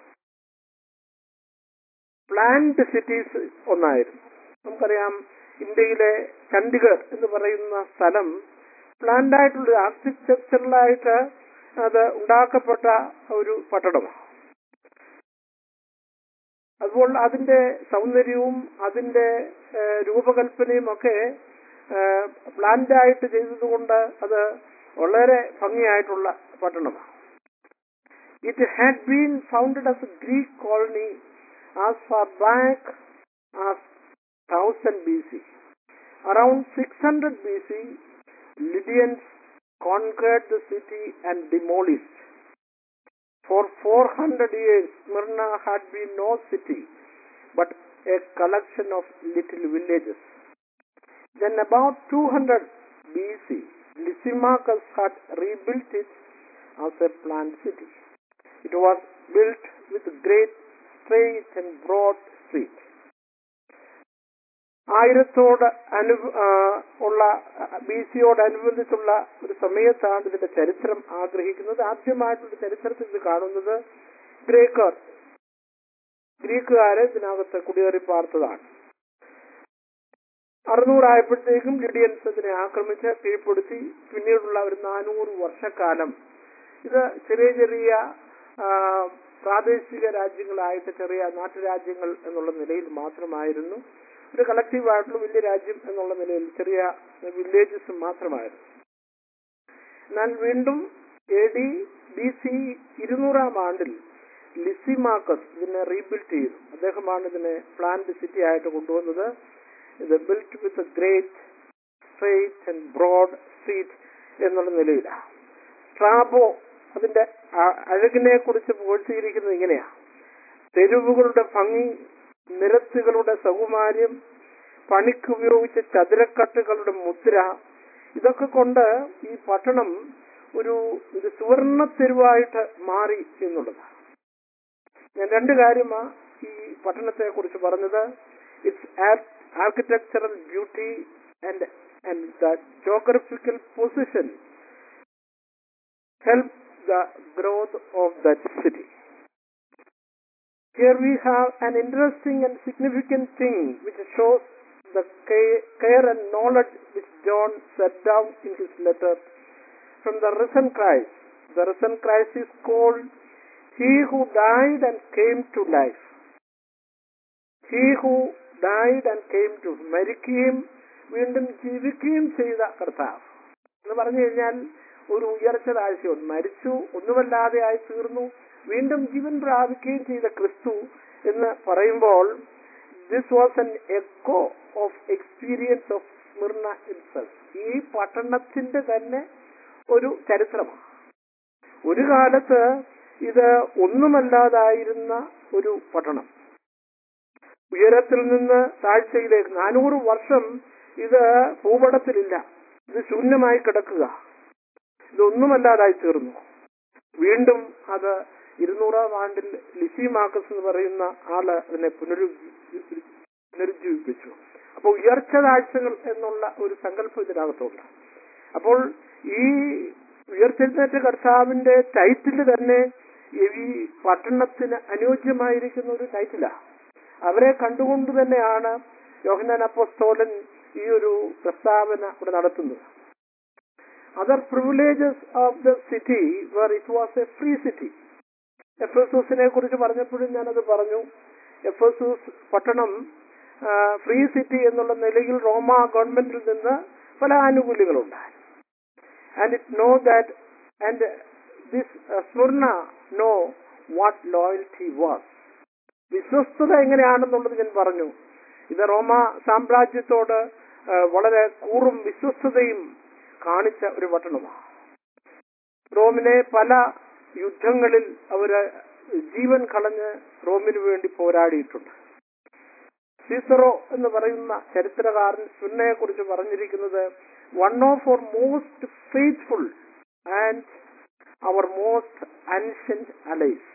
പ്ലാന്റ് സിറ്റീസ് ഒന്നായിരുന്നു നമുക്കറിയാം ഇന്ത്യയിലെ ചണ്ഡിഗഡ് എന്ന് പറയുന്ന സ്ഥലം പ്ലാന്റ് ആയിട്ടുള്ള ആർക്കിടെക്ചറലായിട്ട് അത് ഉണ്ടാക്കപ്പെട്ട ഒരു പട്ടണമാണ് അതുപോലെ അതിന്റെ സൗന്ദര്യവും അതിന്റെ ഏഹ്, രൂപകൽപ്പനയും ഒക്കെ പ്ലാന്റ് ആയിട്ട് ചെയ്തതുകൊണ്ട് അത് വളരെ ഭംഗിയായിട്ടുള്ള പട്ടണമാണ് it had been founded as a Greek colony as far back as thousand B C around six hundred B C Lydians conquered the city and demolished. For 400 years, Smyrna had been no city, but a collection of little villages. Then about 200 BC, Lysimachus had rebuilt it as a planned city. It was built with great straight and broad streets. ആയിരത്തോട് അനു ആ, ഉള്ള B സിയോടനുബന്ധിച്ചുള്ള ഒരു സമയത്താണ് ഇതിന്റെ ചരിത്രം ആഗ്രഹിക്കുന്നത് ആദ്യമായിട്ടുള്ള ചരിത്രത്തിൽ ഇത് കാണുന്നത് ഗ്രേക്കർ ഗ്രീക്കുകാരെ ഇതിനകത്ത് കുടിയേറി പാർത്തതാണ് അറുന്നൂറായപ്പോഴത്തേക്കും ലിഡിയൻസ് ഇതിനെ ആക്രമിച്ച് കീഴ്പ്പെടുത്തി പിന്നീടുള്ള ഒരു നാനൂറ് വർഷക്കാലം ഇത് ചെറിയ ചെറിയ ആ, പ്രാദേശിക രാജ്യങ്ങളായിട്ട് ചെറിയ നാട്ടുരാജ്യങ്ങൾ എന്നുള്ള നിലയിൽ മാത്രമായിരുന്നു ഒരു കളക്റ്റീവ് ആയിട്ടുള്ള വലിയ രാജ്യം എന്നുള്ള നിലയിൽ ചെറിയ വില്ലേജസ് മാത്രമായിരുന്നു എന്നാൽ വീണ്ടും എ ഡി ബി സി ഇരുന്നൂറാം ആണ്ടിൽ ലിസിമാക്കസ് ഇതിനെ റീബിൽഡ് ചെയ്തു അദ്ദേഹമാണ് ഇതിനെ പ്ലാന്റ് സിറ്റി ആയിട്ട് കൊണ്ടുവന്നത് ഇത് built with great straight and broad street എന്നുള്ള നിലയിലാണ് സ്ട്രാബോ അതിന്റെ അ- അഴകിനെ കുറിച്ച് പോഴ്ചയിരിക്കുന്നത് ഇങ്ങനെയാ തെരുവുകളുടെ ഭംഗി നിരത്തുകളുടെ സൗകുമാര്യം പണിക്കുപയോഗിച്ച ചതുരക്കട്ടുകളുടെ മുദ്ര ഇതൊക്കെ കൊണ്ട് ഈ പട്ടണം ഒരു ഒരു സുവർണ തെരുവായിട്ട് മാറി എന്നുള്ളതാണ് ഞാൻ രണ്ട് കാര്യമാ ഈ പട്ടണത്തെ കുറിച്ച് പറഞ്ഞത് its architectural beauty and and the geographical position help the growth of that city. Here we have an interesting and significant thing which shows the ca- care and knowledge which John set down in his letter from the risen Christ. The risen Christ is called He who died and came to life. He who died and came to മരിക്കുകയും വീണ്ടും ജീവിക്കുകയും ചെയ്ത കർത്താവ് എന്ന് പറഞ്ഞു കഴിഞ്ഞാൽ ഒരു ഉയർച്ച താഴ്ചയുണ്ട് മരിച്ചു ഒന്നുമല്ലാതെ ആയി തീർന്നു വീണ്ടും ജീവൻ പ്രാപിക്കുകയും ചെയ്ത ക്രിസ്തു എന്ന് പറയുമ്പോൾ this was an echo of experience of Smyrna itself ഈ പട്ടണത്തിന്റെ തന്നെ ഒരു ചരിത്രമാണ് ഒരു കാലത്ത് ഇത് ഒന്നുമല്ലാതായിരുന്ന ഒരു പട്ടണം ഉയരത്തിൽ നിന്ന് താഴ്ചയിലേക്ക് നാനൂറ് വർഷം ഇത് ഭൂപടത്തിലില്ല ഇത് ശൂന്യമായി കിടക്കുക ഇതൊന്നുമല്ലാതായി തീർന്നു വീണ്ടും അത് ഇരുന്നൂറാം ആണ്ടിൽ ലിസി മാർക്കസ് എന്ന് പറയുന്ന ആള് അതിനെ പുനരു പുനരുജ്ജീവിപ്പിച്ചു അപ്പോൾ ഉയർച്ച താഴ്ചകൾ എന്നുള്ള ഒരു സങ്കല്പം ഇതിനകത്തുണ്ട് അപ്പോൾ ഈ ഉയർത്തെഴുന്നേറ്റ കർത്താവിന്റെ ടൈറ്റില് തന്നെ ഈ പട്ടണത്തിന് അനുയോജ്യമായിരിക്കുന്ന ഒരു ടൈറ്റിലാണ് അവരെ കണ്ടുകൊണ്ട് തന്നെയാണ് യോഹന്നാൻ അപ്പോസ്തോലൻ ഈ ഒരു പ്രസ്താവന ഇവിടെ നടത്തുന്നത് other privileges of the city where it was a free city F S എസിനെ കുറിച്ച് പറഞ്ഞപ്പോഴും ഞാനത് പറഞ്ഞു എഫ് എസ് എസ് പട്ടണം ഫ്രീ സിറ്റി എന്നുള്ള നിലയിൽ റോമ ഗവൺമെന്റിൽ നിന്ന് പല ആനുകൂല്യങ്ങളുണ്ടായി and it know that and this സ്വർണ നോ വാട്ട് ലോയൽറ്റി വാസ് വിശ്വസ്തത എങ്ങനെയാണെന്നുള്ളത് ഞാൻ പറഞ്ഞു ഇത് റോമ സാമ്രാജ്യത്തോട് ആ, വളരെ കൂറും വിശ്വസ്തതയും കാണിച്ച ഒരു പട്ടണമാണ് റോമിനെ പല യുദ്ധങ്ങളിൽ അവര് ജീവൻ കളഞ്ഞ് റോമിന് വേണ്ടി പോരാടിയിട്ടുണ്ട് സീസറോ എന്ന് പറയുന്ന ചരിത്രകാരൻ സുന്നയെ കുറിച്ച് പറഞ്ഞിരിക്കുന്നത് one of our most faithful and our most ancient allies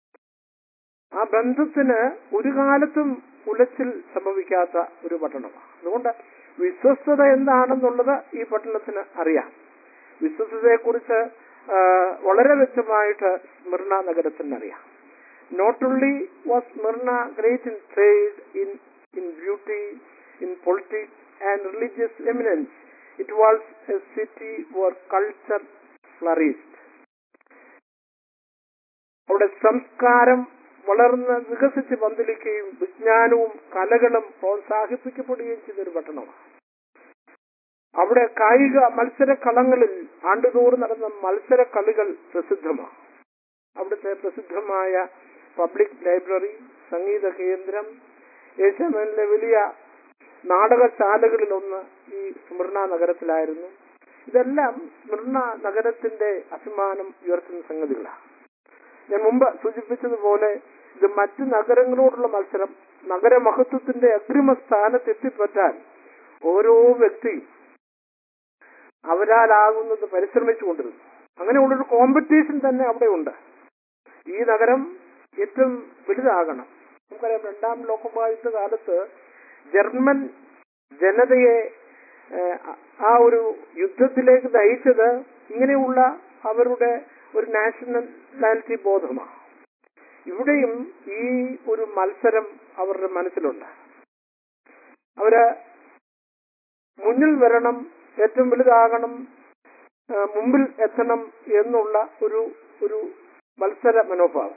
ആ ബന്ധത്തിന് ഒരു കാലത്തും ഉലച്ചിൽ സംഭവിക്കാത്ത ഒരു പട്ടണമാണ് അതുകൊണ്ട് വിശ്വസ്തത എന്താണെന്നുള്ളത് ഈ പട്ടണത്തിന് അറിയാം വിശ്വസ്തതയെക്കുറിച്ച് ആ, വളരെ വ്യക്തമായിട്ട് സ്മിർണ നഗരത്തിന് അറിയാം not only was Smyrna great in trade in in beauty in politics and religious eminence it was a city for culture florist അവിടെ സംസ്കാരം വളർന്ന് വികസിച്ച് പന്തലിക്കുകയും വിജ്ഞാനവും കലകളും പ്രോത്സാഹിപ്പിക്കപ്പെടുകയും ചെയ്ത ഒരു പട്ടണമാണ് അവിടെ കായിക മത്സര കളങ്ങളിൽ ആണ്ടുതോറും നടന്ന മത്സര കളികൾ പ്രസിദ്ധമാണ് അവിടുത്തെ പ്രസിദ്ധമായ പബ്ലിക് ലൈബ്രറി സംഗീത കേന്ദ്രം ഏഷ്യാമേനിലെ വലിയ നാടകശാലകളിലൊന്ന് ഈ സ്മൃണ നഗരത്തിലായിരുന്നു ഇതെല്ലാം സ്മൃണ നഗരത്തിന്റെ അഭിമാനം ഉയർത്തുന്ന സംഗതികളാണ് ഞാൻ മുമ്പ് സൂചിപ്പിച്ചതുപോലെ ഇത് മറ്റു നഗരങ്ങളോടുള്ള മത്സരം നഗരമഹത്വത്തിന്റെ അഗ്രിമ സ്ഥാനത്ത് എത്തിപ്പറ്റാൻ ഓരോ വ്യക്തിയും അവരാലാകുന്നത് പരിശ്രമിച്ചുകൊണ്ടിരുന്നു അങ്ങനെയുള്ളൊരു കോമ്പറ്റീഷൻ തന്നെ അവിടെ ഉണ്ട് ഈ നഗരം ഏറ്റവും വലുതാകണം നമുക്കറിയാം രണ്ടാം ലോകമഹായുദ്ധ കാലത്ത് ജർമ്മൻ ജനതയെ ഏഹ്, ആ ഒരു യുദ്ധത്തിലേക്ക് നയിച്ചത് ഇങ്ങനെയുള്ള അവരുടെ ഒരു നാഷണാലിറ്റി ബോധമാണ് ഇവിടെയും ഈ ഒരു മത്സരം അവരുടെ മനസ്സിലുണ്ട് അവര് മുന്നിൽ വരണം ഏറ്റവും വലുതാകണം ആ, മുമ്പിൽ എത്തണം എന്നുള്ള ഒരു ഒരു മത്സര മനോഭാവം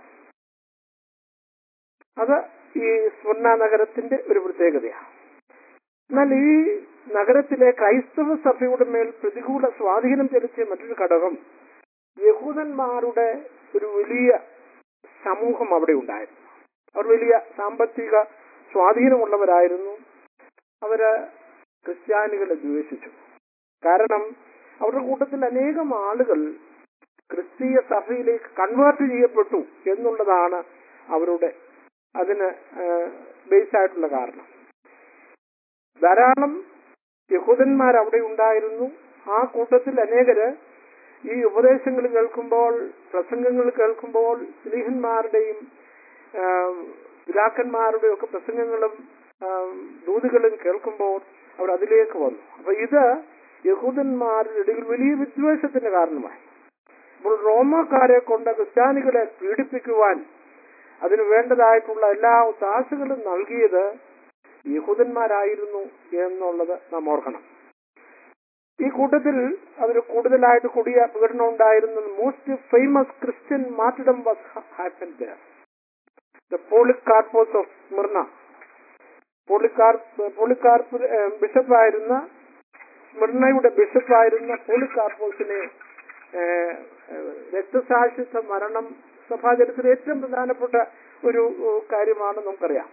അത് ഈ സ്വർണ്ണ നഗരത്തിന്റെ ഒരു പ്രത്യേകതയാണ് എന്നാൽ ഈ നഗരത്തിലെ ക്രൈസ്തവ സഭയുടെ മേൽ പ്രതികൂല സ്വാധീനം ചെലുത്തിയ മറ്റൊരു ഘടകം യഹൂദന്മാരുടെ ഒരു വലിയ സമൂഹം അവിടെ ഉണ്ടായിരുന്നു അവർ വലിയ സാമ്പത്തിക സ്വാധീനമുള്ളവരായിരുന്നു അവര് ക്രിസ്ത്യാനികളെ ദ്വേഷിച്ചു കാരണം അവരുടെ കൂട്ടത്തിൽ അനേകം ആളുകൾ ക്രിസ്തീയ സഭയിലേക്ക് കൺവേർട്ട് ചെയ്യപ്പെട്ടു എന്നുള്ളതാണ് അവരുടെ അതിന് ബേസ് ആയിട്ടുള്ള കാരണം ധാരാളം യഹൂദന്മാർ അവിടെ ഉണ്ടായിരുന്നു ആ കൂട്ടത്തിൽ അനേകര് ഈ ഉപദേശങ്ങൾ കേൾക്കുമ്പോൾ പ്രസംഗങ്ങൾ കേൾക്കുമ്പോൾ സ്ത്രീഹന്മാരുടെയും പിതാക്കന്മാരുടെയും ഒക്കെ പ്രസംഗങ്ങളും ആം, ദൂതുകളും കേൾക്കുമ്പോൾ അവർ അതിലേക്ക് വന്നു അപ്പൊ ഇത് യഹൂദന്മാരുടെ ഇടയിൽ വലിയ വിദ്വേഷത്തിന് കാരണമായി അപ്പോൾ റോമാക്കാരെ കൊണ്ട് ക്രിസ്ത്യാനികളെ പീഡിപ്പിക്കുവാൻ അതിന് വേണ്ടതായിട്ടുള്ള എല്ലാ ഒത്താശകളും നൽകിയത് യഹൂദന്മാരായിരുന്നു എന്നുള്ളത് നാം ഓർക്കണം ഈ കൂട്ടത്തിൽ അതിൽ കൂടുതലായിട്ട് കൊടിയ പ്രകടനം ഉണ്ടായിരുന്നത് most famous Christian martyrdom was happen the Polycarpos of Smyrna Polycar Polycarp ബിഷപ്പായിരുന്ന സ്മിർണയുടെ ബിഷപ്പായിരുന്ന പോളിക്കാർപ്പോസിനെ ഏഹ്, ഏഹ്, രക്തസാക്ഷിത്വ മരണം സഭാചരിത്രത്തിൽ ഏറ്റവും പ്രധാനപ്പെട്ട ഒരു ഏഹ്, കാര്യമാണ് നമുക്കറിയാം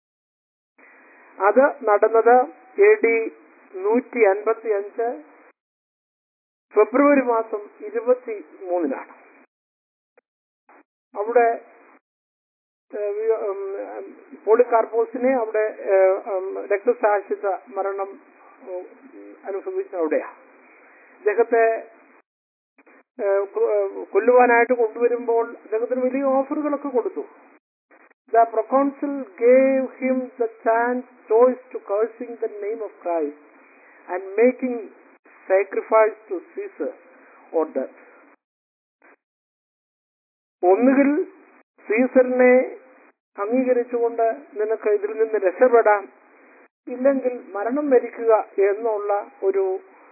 അത് നടന്നത് എ ഡി നൂറ്റി അൻപത്തി അഞ്ച് ഫെബ്രുവരി മാസം ഇരുപത്തി മൂന്നിനാണ് അവിടെ ഏഹ്, വി- ഉം, ഉം, പോളികാർപ്പോസിനെ അവിടെ ഏഹ്, ഉം, രക്തസാക്ഷിത്വ മരണം ഉം, അനുഭവിച്ച അവിടെയാണ് അദ്ദേഹത്തെ ഏഹ്, കൊ- ഏഹ്, കൊല്ലുവാനായിട്ട് കൊണ്ടുവരുമ്പോൾ അദ്ദേഹത്തിന് വലിയ ഓഫറുകളൊക്കെ കൊടുത്തു The proconsul gave him the chance choice to cursing the name of Christ and making sacrifice to Caesar or death. ഒന്നുകിൽ സീസറിനെ അംഗീകരിച്ചുകൊണ്ട് നിനക്ക് ഇതിൽ നിന്ന് രക്ഷപ്പെടാം ഇല്ലെങ്കിൽ മരണം വരിക്കുക എന്നുള്ള ഒരു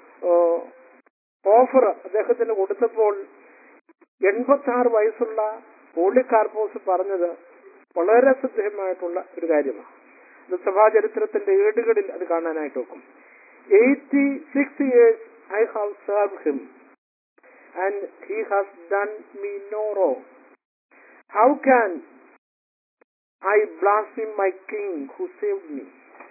ഓഫർ അദ്ദേഹത്തിന് കൊടുത്തപ്പോൾ എൺപത്തി ആറ് വയസ്സുള്ള പോളികാർപ്പോസ് പറഞ്ഞത് വളരെ ശ്രദ്ധേയമായിട്ടുള്ള ഒരു കാര്യമാണ് ഇത് സഭാചരിത്രത്തിന്റെ ഏടുകളിൽ അത് കാണാനായിട്ട് നോക്കും eighty six years I have serve him and he has done me no wrong how can I blaspheme my king who save me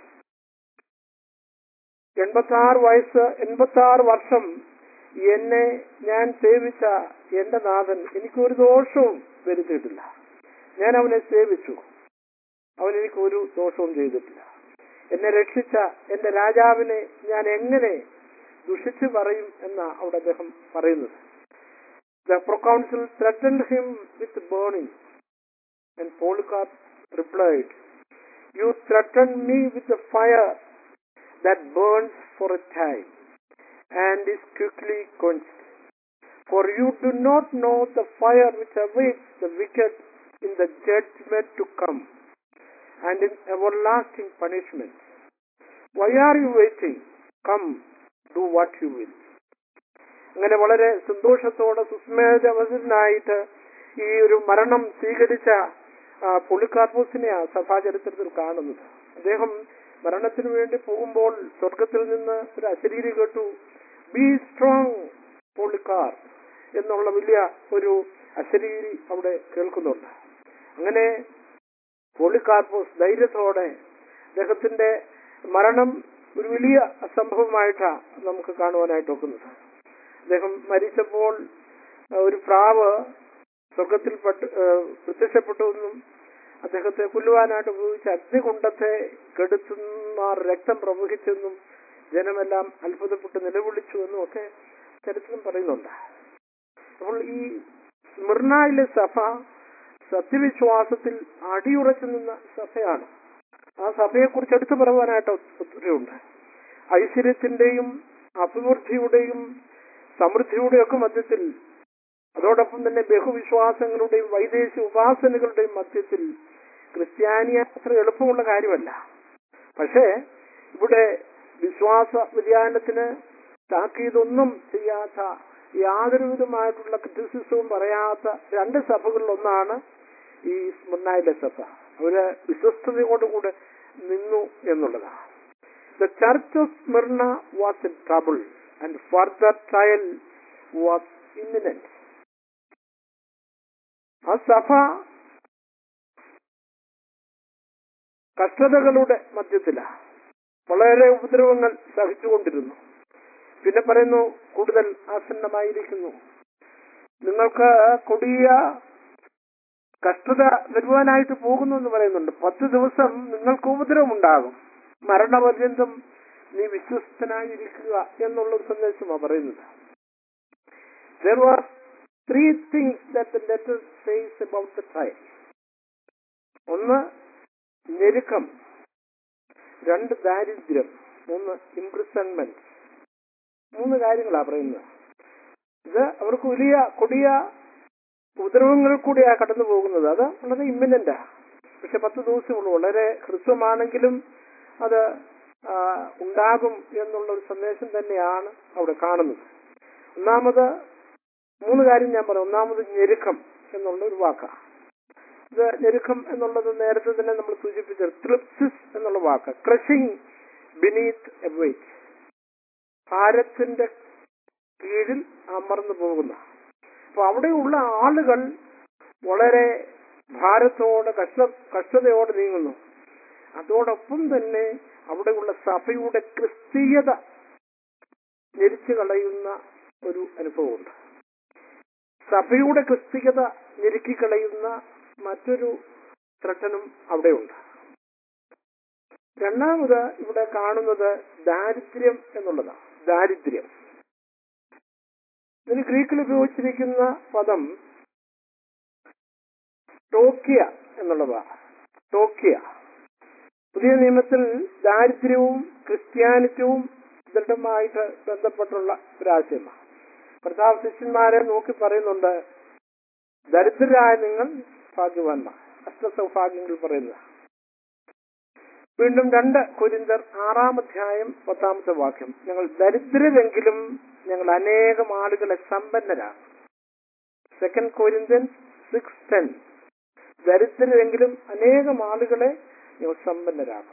എൺപത്തി ആറ് വയസ്സ് എൺപത്തി ആറ് വർഷം എന്നെ ഞാൻ സേവിച്ച എന്റെ നാഥൻ എനിക്കൊരു ദോഷവും വരുത്തിയിട്ടില്ല ഞാൻ അവനെ സേവിച്ചു അവൻ എനിക്ക് ഒരു ദോഷവും ചെയ്തിട്ടില്ല എന്നെ രക്ഷിച്ച എന്റെ രാജാവിനെ ഞാൻ എങ്ങനെ ദുഷിച്ചു പറയും എന്നാ അവിടെ അദ്ദേഹം പറയുന്നത് the proconsul threatened him with burning and Polycarp replied you threaten me with fire that burns for a time and is quickly quenched. For you do not know the fire which awaits the wicked in the judgment to come and in everlasting punishment. Why are you waiting? Come, do what you will. അങ്ങനെ വളരെ സന്തോഷത്തോടെ സുസ്മേധവസനായിട്ട് ഈ ഒരു മരണം സ്വീകരിച്ച ആ, പുള്ളിക്കാർപ്പൂസിനെയാ സഭാചരിത്രത്തിൽ കാണുന്നത് അദ്ദേഹം മരണത്തിന് വേണ്ടി പോകുമ്പോൾ സ്വർഗത്തിൽ നിന്ന് ഒരു അശരീരി കേട്ടു ബി സ്ട്രോങ് പോളിക്കാർ എന്നുള്ള വലിയ ഒരു അശരീരി അവിടെ കേൾക്കുന്നുണ്ട് അങ്ങനെ പോളിക്കാർപ്പോസ് ധൈര്യത്തോടെ അദ്ദേഹത്തിന്റെ മരണം ഒരു വലിയ സംഭവമായിട്ടാണ് നമുക്ക് കാണുവാനായിട്ട് ഒക്കുന്നത് അദ്ദേഹം മരിച്ചപ്പോൾ ആ, ഒരു പ്രാവ് സ്വർഗത്തിൽ പെട്ട് ആ, പ്രത്യക്ഷപ്പെട്ടുവെന്നും അദ്ദേഹത്തെ കൊല്ലുവാനായിട്ട് ഉപയോഗിച്ച അഗ്നികുണ്ടത്തെ കെടുത്തുമാർ രക്തം പ്രവഹിച്ചെന്നും ജനമെല്ലാം അത്ഭുതപ്പെട്ട് നിലവിളിച്ചു എന്നും ഒക്കെ ചരിത്രം പറയുന്നുണ്ട് അപ്പോൾ ഈ സ്മിർണയിലെ സഭ സത്യവിശ്വാസത്തിൽ അടിയുറച്ചു നിന്ന സഭയാണ് ആ സഭയെക്കുറിച്ച് എടുത്തു പറയുവാനായിട്ട് ഒത്തിരിയുണ്ട് ഐശ്വര്യത്തിന്റെയും അഭിവൃദ്ധിയുടെയും സമൃദ്ധിയുടെയും ഒക്കെ മധ്യത്തിൽ അതോടൊപ്പം തന്നെ ബഹുവിശ്വാസങ്ങളുടെയും വൈദേശിക ഉപാസനകളുടെയും മധ്യത്തിൽ ക്രിസ്ത്യാനിയ അത്ര എളുപ്പമുള്ള കാര്യമല്ല പക്ഷേ ഇവിടെ വിശ്വാസ വ്യതിയാനത്തിന് താക്കീതൊന്നും ചെയ്യാത്ത യാതൊരു വിധമായിട്ടുള്ള ക്രിറ്റിസിസവും പറയാത്ത രണ്ട് സഭകളിൽ ഒന്നാണ് ഈ സ്മൃണായിലെ സഭ അവര് വിശ്വസ്തതയോടുകൂടെ നിന്നു എന്നുള്ളതാണ് the church of Smyrna was in trouble and further trial was imminent ആ സഭ കഷ്ടതകളുടെ മധ്യത്തിലാണ് വളരെ ഉപദ്രവങ്ങൾ സഹിച്ചുകൊണ്ടിരുന്നു പിന്നെ പറയുന്നു കൂടുതൽ ആസന്നമായിരിക്കുന്നു നിങ്ങൾക്ക് കൊടിയ കഷ്ടത വരുവാനായിട്ട് പോകുന്നു എന്ന് പറയുന്നുണ്ട് പത്ത് ദിവസം നിങ്ങൾക്ക് ഉപദ്രവമുണ്ടാകും മരണപര്യന്തം നീ വിശ്വസ്തനായിരിക്കുക എന്നുള്ളൊരു സന്ദേശമാണ് പറയുന്നത് there were three things that letter says about the trial ഒന്ന് ഞെരുക്കം രണ്ട് ദാരിദ്ര്യം മൂന്ന് ഇംപ്രിസൺമെന്റ് മൂന്ന് കാര്യങ്ങളാണ് പറയുന്നത് ഇത് അവർക്ക് വലിയ കൊടിയ ഉപദ്രവങ്ങൾ കൂടിയാണ് കടന്നു പോകുന്നത് അത് വളരെ ഇമ്മിനന്റാ പക്ഷെ പത്ത് ദിവസമുള്ളൂ വളരെ ഹ്രസ്വമാണെങ്കിലും അത് ആ, ഉണ്ടാകും എന്നുള്ള ഒരു സന്ദേശം തന്നെയാണ് അവിടെ കാണുന്നത് ഒന്നാമത് മൂന്ന് കാര്യം ഞാൻ പറയാം ഒന്നാമത് ഞെരുക്കം എന്നുള്ള ഒരു വാക്കാണ് ഇത് ഞെരുക്കം എന്നുള്ളത് നേരത്തെ തന്നെ നമ്മൾ സൂചിപ്പിച്ച ട്രിപ്സിസ് എന്നുള്ള വാക്ക് ക്രഷിംഗ് ബിനീത്ത് എ വെയിറ്റ് ഭാരത്തിന്റെ കീഴിൽ അമർന്നു പോകുന്ന അപ്പൊ അവിടെയുള്ള ആളുകൾ വളരെ ഭാരത്തോടെ കഷ്ട കഷ്ടതയോടെ നീങ്ങുന്നു അതോടൊപ്പം തന്നെ അവിടെയുള്ള സഭയുടെ ക്രിസ്തീയത ഞെരിച്ചു കളയുന്ന ഒരു അനുഭവമുണ്ട് സഭയുടെ ക്രിസ്തീയത ഞെരുക്കി കളയുന്ന മറ്റൊരു ത്രട്ടനും അവിടെയുണ്ട് രണ്ടാമത് ഇവിടെ കാണുന്നത് ദാരിദ്ര്യം എന്നുള്ളതാണ് ദാരിദ്ര്യം ഇതിന് ഗ്രീക്കിൽ ഉപയോഗിച്ചിരിക്കുന്ന പദം ടോക്കിയ എന്നുള്ളതാണ് ടോക്കിയ പുതിയ നിയമത്തിൽ ദാരിദ്ര്യവും ക്രിസ്ത്യാനിത്യവും ദൃഢമായിട്ട് ബന്ധപ്പെട്ടുള്ള ഒരാശയമാണ് കർത്താവ് ശിഷ്യന്മാരെ നോക്കി പറയുന്നുണ്ട് ദരിദ്രരായ നിങ്ങൾ ഭാഗ്യവാന്മാർ അഷ്ടസൗഭാഗ്യങ്ങൾ പറയുന്നത് വീണ്ടും രണ്ട് കുരിന്തർ ആറാം അധ്യായം പത്താമത്തെ വാക്യം ഞങ്ങൾ ദരിദ്രരെങ്കിലും ഞങ്ങൾ അനേകം ആളുകളെ സമ്പന്നരാണ് സെക്കൻഡ് കൊരിന്തൻ സിക്സ് ടെൻ ദരിദ്രരെങ്കിലും അനേകം ആളുകളെ ഞങ്ങൾ സമ്പന്നരാക്കുന്നു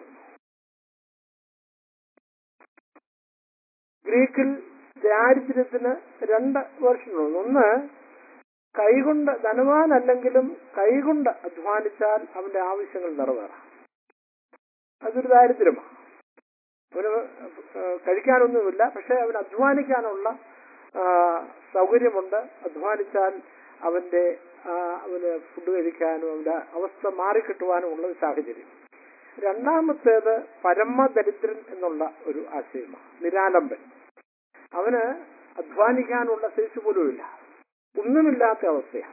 ഗ്രീക്കിൽ ദാരിദ്ര്യത്തിന് രണ്ട് വേർഷനുണ്ട് ഒന്ന് കൈകൊണ്ട് ധനവാനല്ലെങ്കിലും കൈകൊണ്ട് അധ്വാനിച്ചാൽ അവന്റെ ആവശ്യങ്ങൾ നിറവേറാം അതൊരു ദാരിദ്ര്യമാണ് അവന് ഏഹ് കഴിക്കാനൊന്നുമില്ല പക്ഷെ അവന് അധ്വാനിക്കാനുള്ള ആ, സൗകര്യമുണ്ട് അധ്വാനിച്ചാൽ അവന്റെ ആ, അവന് ഫുഡ് കഴിക്കാനും അവന്റെ അവസ്ഥ മാറിക്കിട്ടുവാനും ഉള്ള ഒരു സാഹചര്യം രണ്ടാമത്തേത് പരമദരിദ്രൻ എന്നുള്ള ഒരു ആശയമാണ് നിരാലംബൻ അവന് അധ്വാനിക്കാനുള്ള ശേഷി പോലുമില്ല ഒന്നുമില്ലാത്ത അവസ്ഥയാണ്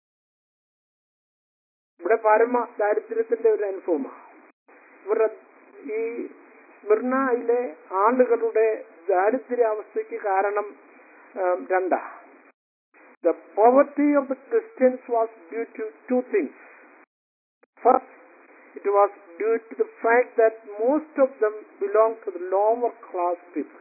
ഇവിടെ പരമ ദാരിദ്ര്യത്തിന്റെ ഒരു അനുഭവമാണ് ഇവരുടെ ഈ സ്മിർണയിലെ ആളുകളുടെ ദാരിദ്ര്യാവസ്ഥയ്ക്ക് കാരണം ഉം, രണ്ടാ the poverty of the Christians was due to two things first it was due to the fact that most of them belong to the lower class people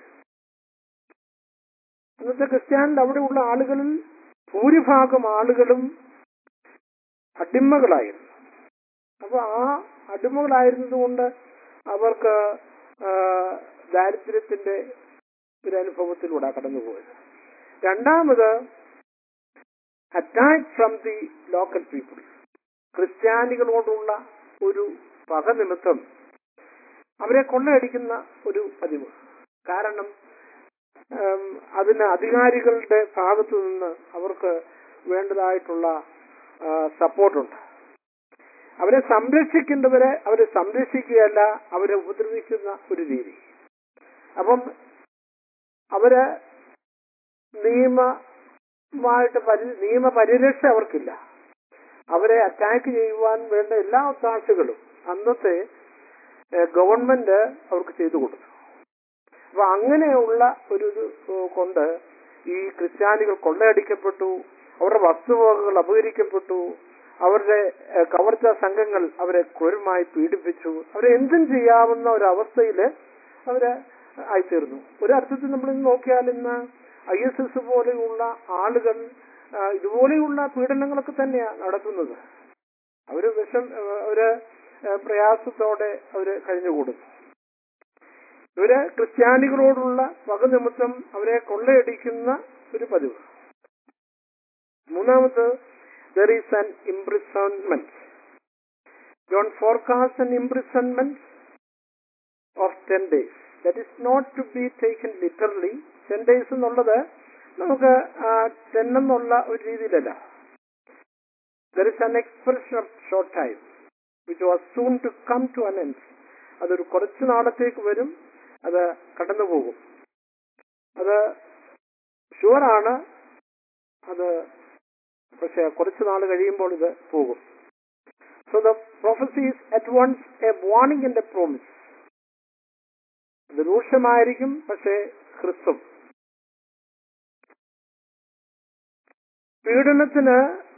ഇന്നത്തെ ക്രിസ്ത്യാനിൽ അവിടെയുള്ള ആളുകളിൽ ഭൂരിഭാഗം ആളുകളും അടിമകളായിരുന്നു അപ്പൊ ആ അടിമകളായിരുന്നതുകൊണ്ട് അവർക്ക് ആ, ദാരിദ്ര്യത്തിന്റെ ഒരു അനുഭവത്തിലൂടെ കടന്നുപോയത് രണ്ടാമത് attack from the local people ക്രിസ്ത്യാനികളോടുള്ള ഒരു പക നിമിത്തം അവരെ കൊള്ളയടിക്കുന്ന ഒരു പതിവ് കാരണം ഉം, അതിന് അധികാരികളുടെ ഭാഗത്തു നിന്ന് അവർക്ക് വേണ്ടതായിട്ടുള്ള സപ്പോർട്ടുണ്ട് അവരെ സംരക്ഷിക്കേണ്ടവരെ അവരെ സംരക്ഷിക്കുകയല്ല അവരെ ഉപദ്രവിക്കുന്ന ഒരു രീതി അപ്പം അവര് നിയമമായിട്ട് പരി നിയമ പരിരക്ഷ അവർക്കില്ല അവരെ അറ്റാക്ക് ചെയ്യുവാൻ വേണ്ട എല്ലാ ഒത്താശകളും അന്നത്തെ ഏഹ്, ഗവൺമെന്റ് അവർക്ക് ചെയ്തു കൊടുത്തു അപ്പൊ അങ്ങനെയുള്ള ഒരു ഇത് കൊണ്ട് ഈ ക്രിസ്ത്യാനികൾ കൊള്ളയടിക്കപ്പെട്ടു അവരുടെ വസ്തുവകകൾ അപഹരിക്കപ്പെട്ടു അവരുടെ ഏഹ്, കവർച്ചാ സംഘങ്ങൾ അവരെ ക്രൂരമായി പീഡിപ്പിച്ചു അവരെ എന്തും ചെയ്യാവുന്ന ഒരു അവസ്ഥയിൽ അവര് ആയിത്തീർന്നു ഒരർത്ഥത്തിൽ നമ്മൾ ഇന്ന് നോക്കിയാൽ ഇന്ന് ഐ എസ് എസ് പോലെയുള്ള ആളുകൾ ആ, ഇതുപോലെയുള്ള പീഡനങ്ങളൊക്കെ തന്നെയാണ് നടത്തുന്നത് അവര് വിഷം ആ, അവര് ആ, പ്രയാസത്തോടെ അവര് കഴിഞ്ഞുകൂടുന്നു ഇവര് ക്രിസ്ത്യാനികളോടുള്ള വകനിമിത്തം അവരെ കൊള്ളയടിക്കുന്ന ഒരു പതിവ് മൂന്നാമത് there is an imprisonment John forecast an imprisonment of ten days that is not to be taken literally ten days എന്നുള്ളത് നമുക്ക് ടെൻ എന്നുള്ള ഒരു രീതിയിലല്ല there is an expression of short time which was soon to come to an end അതൊരു കുറച്ചു നാളത്തേക്ക് വരും അത് കടന്നു പോകും അത് ഷുവറാണ് അത് പക്ഷെ കുറച്ചു നാൾ കഴിയുമ്പോൾ ഇത് പോകും so the prophecy is at once a warning and a promise ഇത് രൂക്ഷമായിരിക്കും പക്ഷേ ക്രിസ്തു പീഡനത്തിന്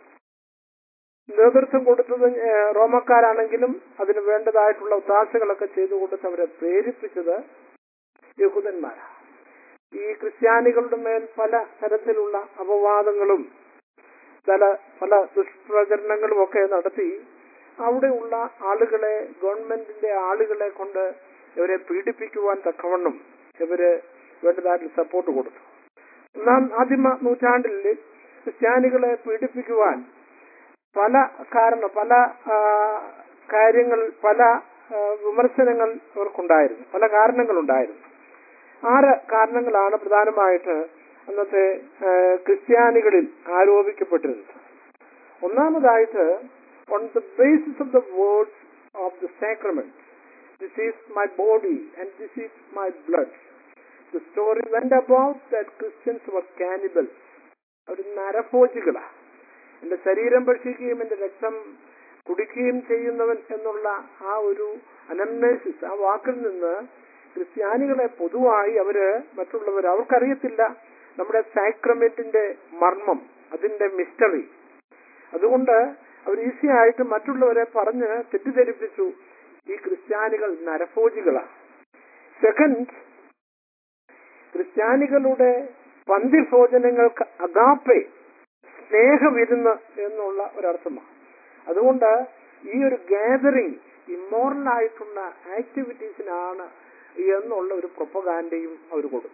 നേതൃത്വം കൊടുത്തത് ഏഹ്, റോമക്കാരാണെങ്കിലും അതിന് വേണ്ടതായിട്ടുള്ള ഉത്താശകളൊക്കെ ചെയ്തു കൊടുത്ത് അവരെ പ്രേരിപ്പിച്ചത് യഹൂദന്മാരാണ് ഈ ക്രിസ്ത്യാനികളുടെ മേൽ പല തരത്തിലുള്ള അപവാദങ്ങളും ചില പല ദുഷ്പ്രചരണങ്ങളും ഒക്കെ നടത്തി അവിടെയുള്ള ആളുകളെ ഗവൺമെന്റിന്റെ ആളുകളെ കൊണ്ട് ഇവരെ പീഡിപ്പിക്കുവാൻ തക്കവണ്ണം ഇവര് വേണ്ടതായിട്ടുള്ള സപ്പോർട്ട് കൊടുത്തു ഒന്നാം ആദിമ നൂറ്റാണ്ടിൽ ക്രിസ്ത്യാനികളെ പീഡിപ്പിക്കുവാൻ പല കാരണം പല ആ, കാര്യങ്ങൾ പല ആ, വിമർശനങ്ങൾ അവർക്കുണ്ടായിരുന്നു പല കാരണങ്ങളുണ്ടായിരുന്നു ആറ് കാരണങ്ങളാണ് പ്രധാനമായിട്ട് അന്നത്തെ ആ, ക്രിസ്ത്യാനികളിൽ ആരോപിക്കപ്പെട്ടിരുന്നത് ഒന്നാമതായിട്ട് on the basis of the words of the sacrament this is my body and this is my blood the story went about that Christians were cannibals അവർ നരഭോജികളാണ് എന്റെ ശരീരം ഭക്ഷിക്കുകയും എന്റെ രക്തം കുടിക്കുകയും ചെയ്യുന്നവൻ എന്നുള്ള ആ ഒരു അനമ്മേസിസ് ആ വാക്കിൽ നിന്ന് ക്രിസ്ത്യാനികളെ പൊതുവായി അവര് മറ്റുള്ളവർ അവർക്കറിയത്തില്ല നമ്മുടെ സാക്രമെന്റിന്റെ മർമ്മം അതിന്റെ മിസ്റ്ററി അതുകൊണ്ട് അവർ ഈസി ആയിട്ട് മറ്റുള്ളവരെ പറഞ്ഞ് തെറ്റിദ്ധരിപ്പിച്ചു ഈ ക്രിസ്ത്യാനികൾ നരഭോജികളാണ് സെക്കൻഡ് ക്രിസ്ത്യാനികളുടെ പന്തിഭോജനങ്ങൾക്ക് അഗാപ്പെ സ്നേഹവിരുന്ന് എന്നുള്ള ഒരർത്ഥമാണ് അതുകൊണ്ട് ഈ ഒരു ഗാദറിംഗ് ഇമ്മോറൽ ആയിട്ടുള്ള ആക്ടിവിറ്റീസിനാണ് എന്നുള്ള ഒരു പ്രൊപ്പഗാൻഡയും അവർ കൊടുത്തു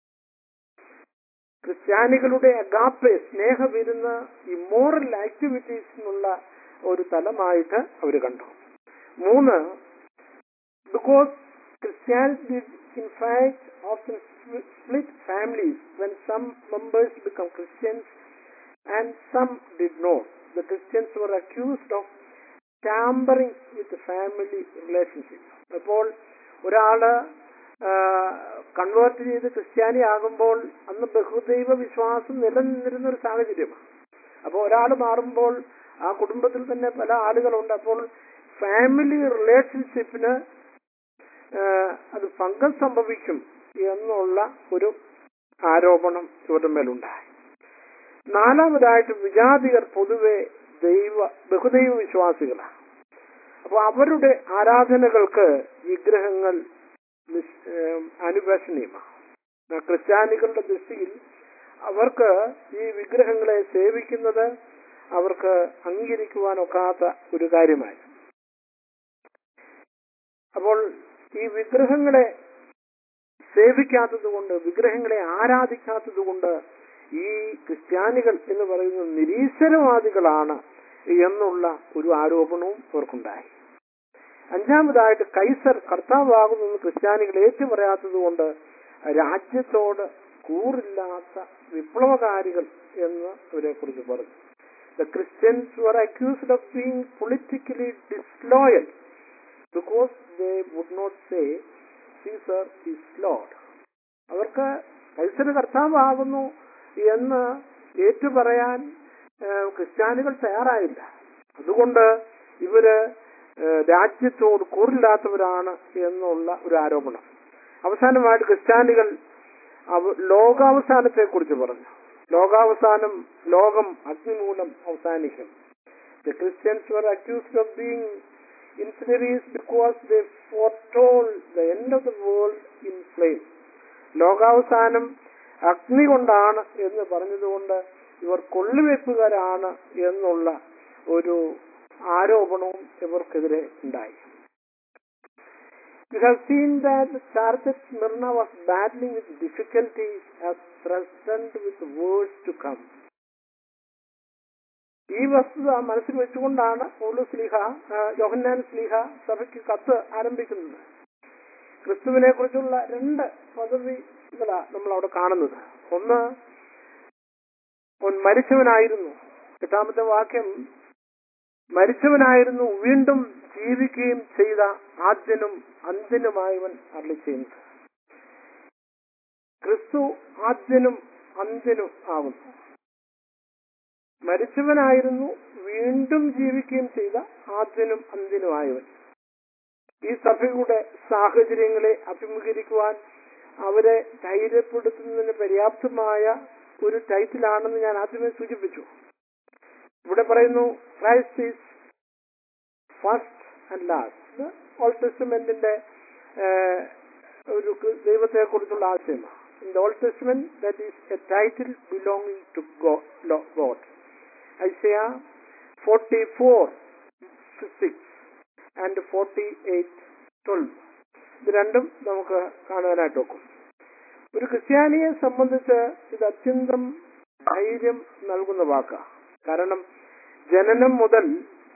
ക്രിസ്ത്യാനികളുടെ അഗാപ്പെ സ്നേഹവിരുന്ന് ഇമ്മോറൽ ആക്ടിവിറ്റീസിനുള്ള ഒരു തലമായിട്ട് അവർ കണ്ടു മൂന്ന് because Christianity in fact often split families when some members become Christians and some did not. The Christians were accused of tampering with the family relationship. അപ്പോൾ ഒരാള് കൺവേർട്ട് ചെയ്ത് ക്രിസ്ത്യാനി ആകുമ്പോൾ അന്ന് ബഹുദൈവ വിശ്വാസം നിലനിന്നിരുന്ന ഒരു സാഹചര്യമാണ് അപ്പോൾ ഒരാൾ മാറുമ്പോൾ ആ കുടുംബത്തിൽ തന്നെ പല ആളുകളുണ്ട് അപ്പോൾ ഫാമിലി റിലേഷൻഷിപ്പിന് അത് ഭംഗം സംഭവിക്കും എന്നുള്ള ഒരു ആരോപണം ഇവരുടെ മേലുണ്ടായി നാലാമതായിട്ട് വിജാതികർ പൊതുവെ ദൈവ ബഹുദൈവ വിശ്വാസികളാണ് അപ്പോൾ അവരുടെ ആരാധനകൾക്ക് വിഗ്രഹങ്ങൾ നിസ്- ഏം, അനുപേക്ഷണീയമാണ് ക്രിസ്ത്യാനികളുടെ ദൃഷ്ടിയിൽ അവർക്ക് ഈ വിഗ്രഹങ്ങളെ സേവിക്കുന്നത് അവർക്ക് അംഗീകരിക്കുവാനൊക്കാത്ത ഒരു കാര്യമായി അപ്പോൾ ഈ വിഗ്രഹങ്ങളെ സേവിക്കാത്തത് കൊണ്ട് വിഗ്രഹങ്ങളെ ആരാധിക്കാത്തത് കൊണ്ട് ഈ ക്രിസ്ത്യാനികൾ എന്ന് പറയുന്നത് നിരീശ്വരവാദികളാണ് എന്നുള്ള ഒരു ആരോപണവും അവർക്കുണ്ടായി അഞ്ചാമതായിട്ട് കൈസർ കർത്താവാകുമെന്ന് ക്രിസ്ത്യാനികൾ ഏറ്റുപറയാത്തത് കൊണ്ട് രാജ്യത്തോട് കൂറില്ലാത്ത വിപ്ലവകാരികൾ എന്ന് അവരെ കുറിച്ച് പറഞ്ഞു the Christians were accused of being politically disloyal because they would not say Caesar is lord അവർക്ക് കൈസര് കർത്താവാകുന്നു എന്ന് ഏറ്റുപറയാൻ ഏഹ്, ക്രിസ്ത്യാനികൾ തയ്യാറായില്ല അതുകൊണ്ട് ഇവര് ഏഹ്, രാജ്യത്തോട് കൂറില്ലാത്തവരാണ് എന്നുള്ള ഒരു ആരോപണം അവസാനമായിട്ട് ക്രിസ്ത്യാനികൾ അവ- ലോകാവസാനത്തെ കുറിച്ച് പറഞ്ഞു ലോകാവസാനം ലോകം അഗ്നിമൂലം അവസാനിക്കും The Christians were accused of being incendiaries because they foretold the end of the world in flames. ലോകാവസാനം അഗ്നി കൊണ്ടാണ് എന്ന് പറഞ്ഞതുകൊണ്ട് ഇവർ കൊള്ളിവെപ്പുകാരാണ് എന്നുള്ള ഒരു ആരോപണവും ഇവർക്കെതിരെ ഉണ്ടായി We have seen that the church at Smyrna was battling with difficulties as threatened with words to come. ഈ വസ്തുത മനസ്സിൽ വെച്ചുകൊണ്ടാണ് പൗലോസ് സ്ലീഹ ആ, യോഹന്നാൻ സ്ലീഹ സഭയ്ക്ക് കത്ത് ആരംഭിക്കുന്നത് ക്രിസ്തുവിനെ കുറിച്ചുള്ള രണ്ട് പദവികളാ നമ്മൾ അവിടെ കാണുന്നത് ഒന്ന് അവൻ മരിച്ചവനായിരുന്നു എട്ടാമത്തെ വാക്യം മരിച്ചവനായിരുന്നു വീണ്ടും ജീവിക്കുകയും ചെയ്ത ആദ്യനും അന്ത്യനുമായവൻ അരളി ചെയ്യുന്നത് ക്രിസ്തു ആദ്യനും അന്ത്യനും ആകുന്നു മരിച്ചവനായിരുന്നു വീണ്ടും ജീവിക്കുകയും ചെയ്ത ആദ്യനും അന്ത്യനുമായവൻ ഈ സഭയുടെ സാഹചര്യങ്ങളെ അഭിമുഖീകരിക്കുവാൻ അവരെ ധൈര്യപ്പെടുത്തുന്നതിന് പര്യാപ്തമായ ഒരു ടൈറ്റിലാണെന്ന് ഞാൻ ആദ്യമേ സൂചിപ്പിച്ചു ഇവിടെ പറയുന്നു Christ is first and last old ടെസ്റ്റ്മെന്റിന്റെ ഒരു ദൈവത്തെ കുറിച്ചുള്ള ആശയമാണ് in the old testament that is a title belonging to God Isaiah forty four six and forty eight twelve ഇത് രണ്ടും നമുക്ക് കാണുവാനായിട്ട് നോക്കും ഒരു ക്രിസ്ത്യാനിയെ സംബന്ധിച്ച് ഇത് അത്യന്തം ധൈര്യം നൽകുന്ന വാക്കാണ് കാരണം ജനനം മുതൽ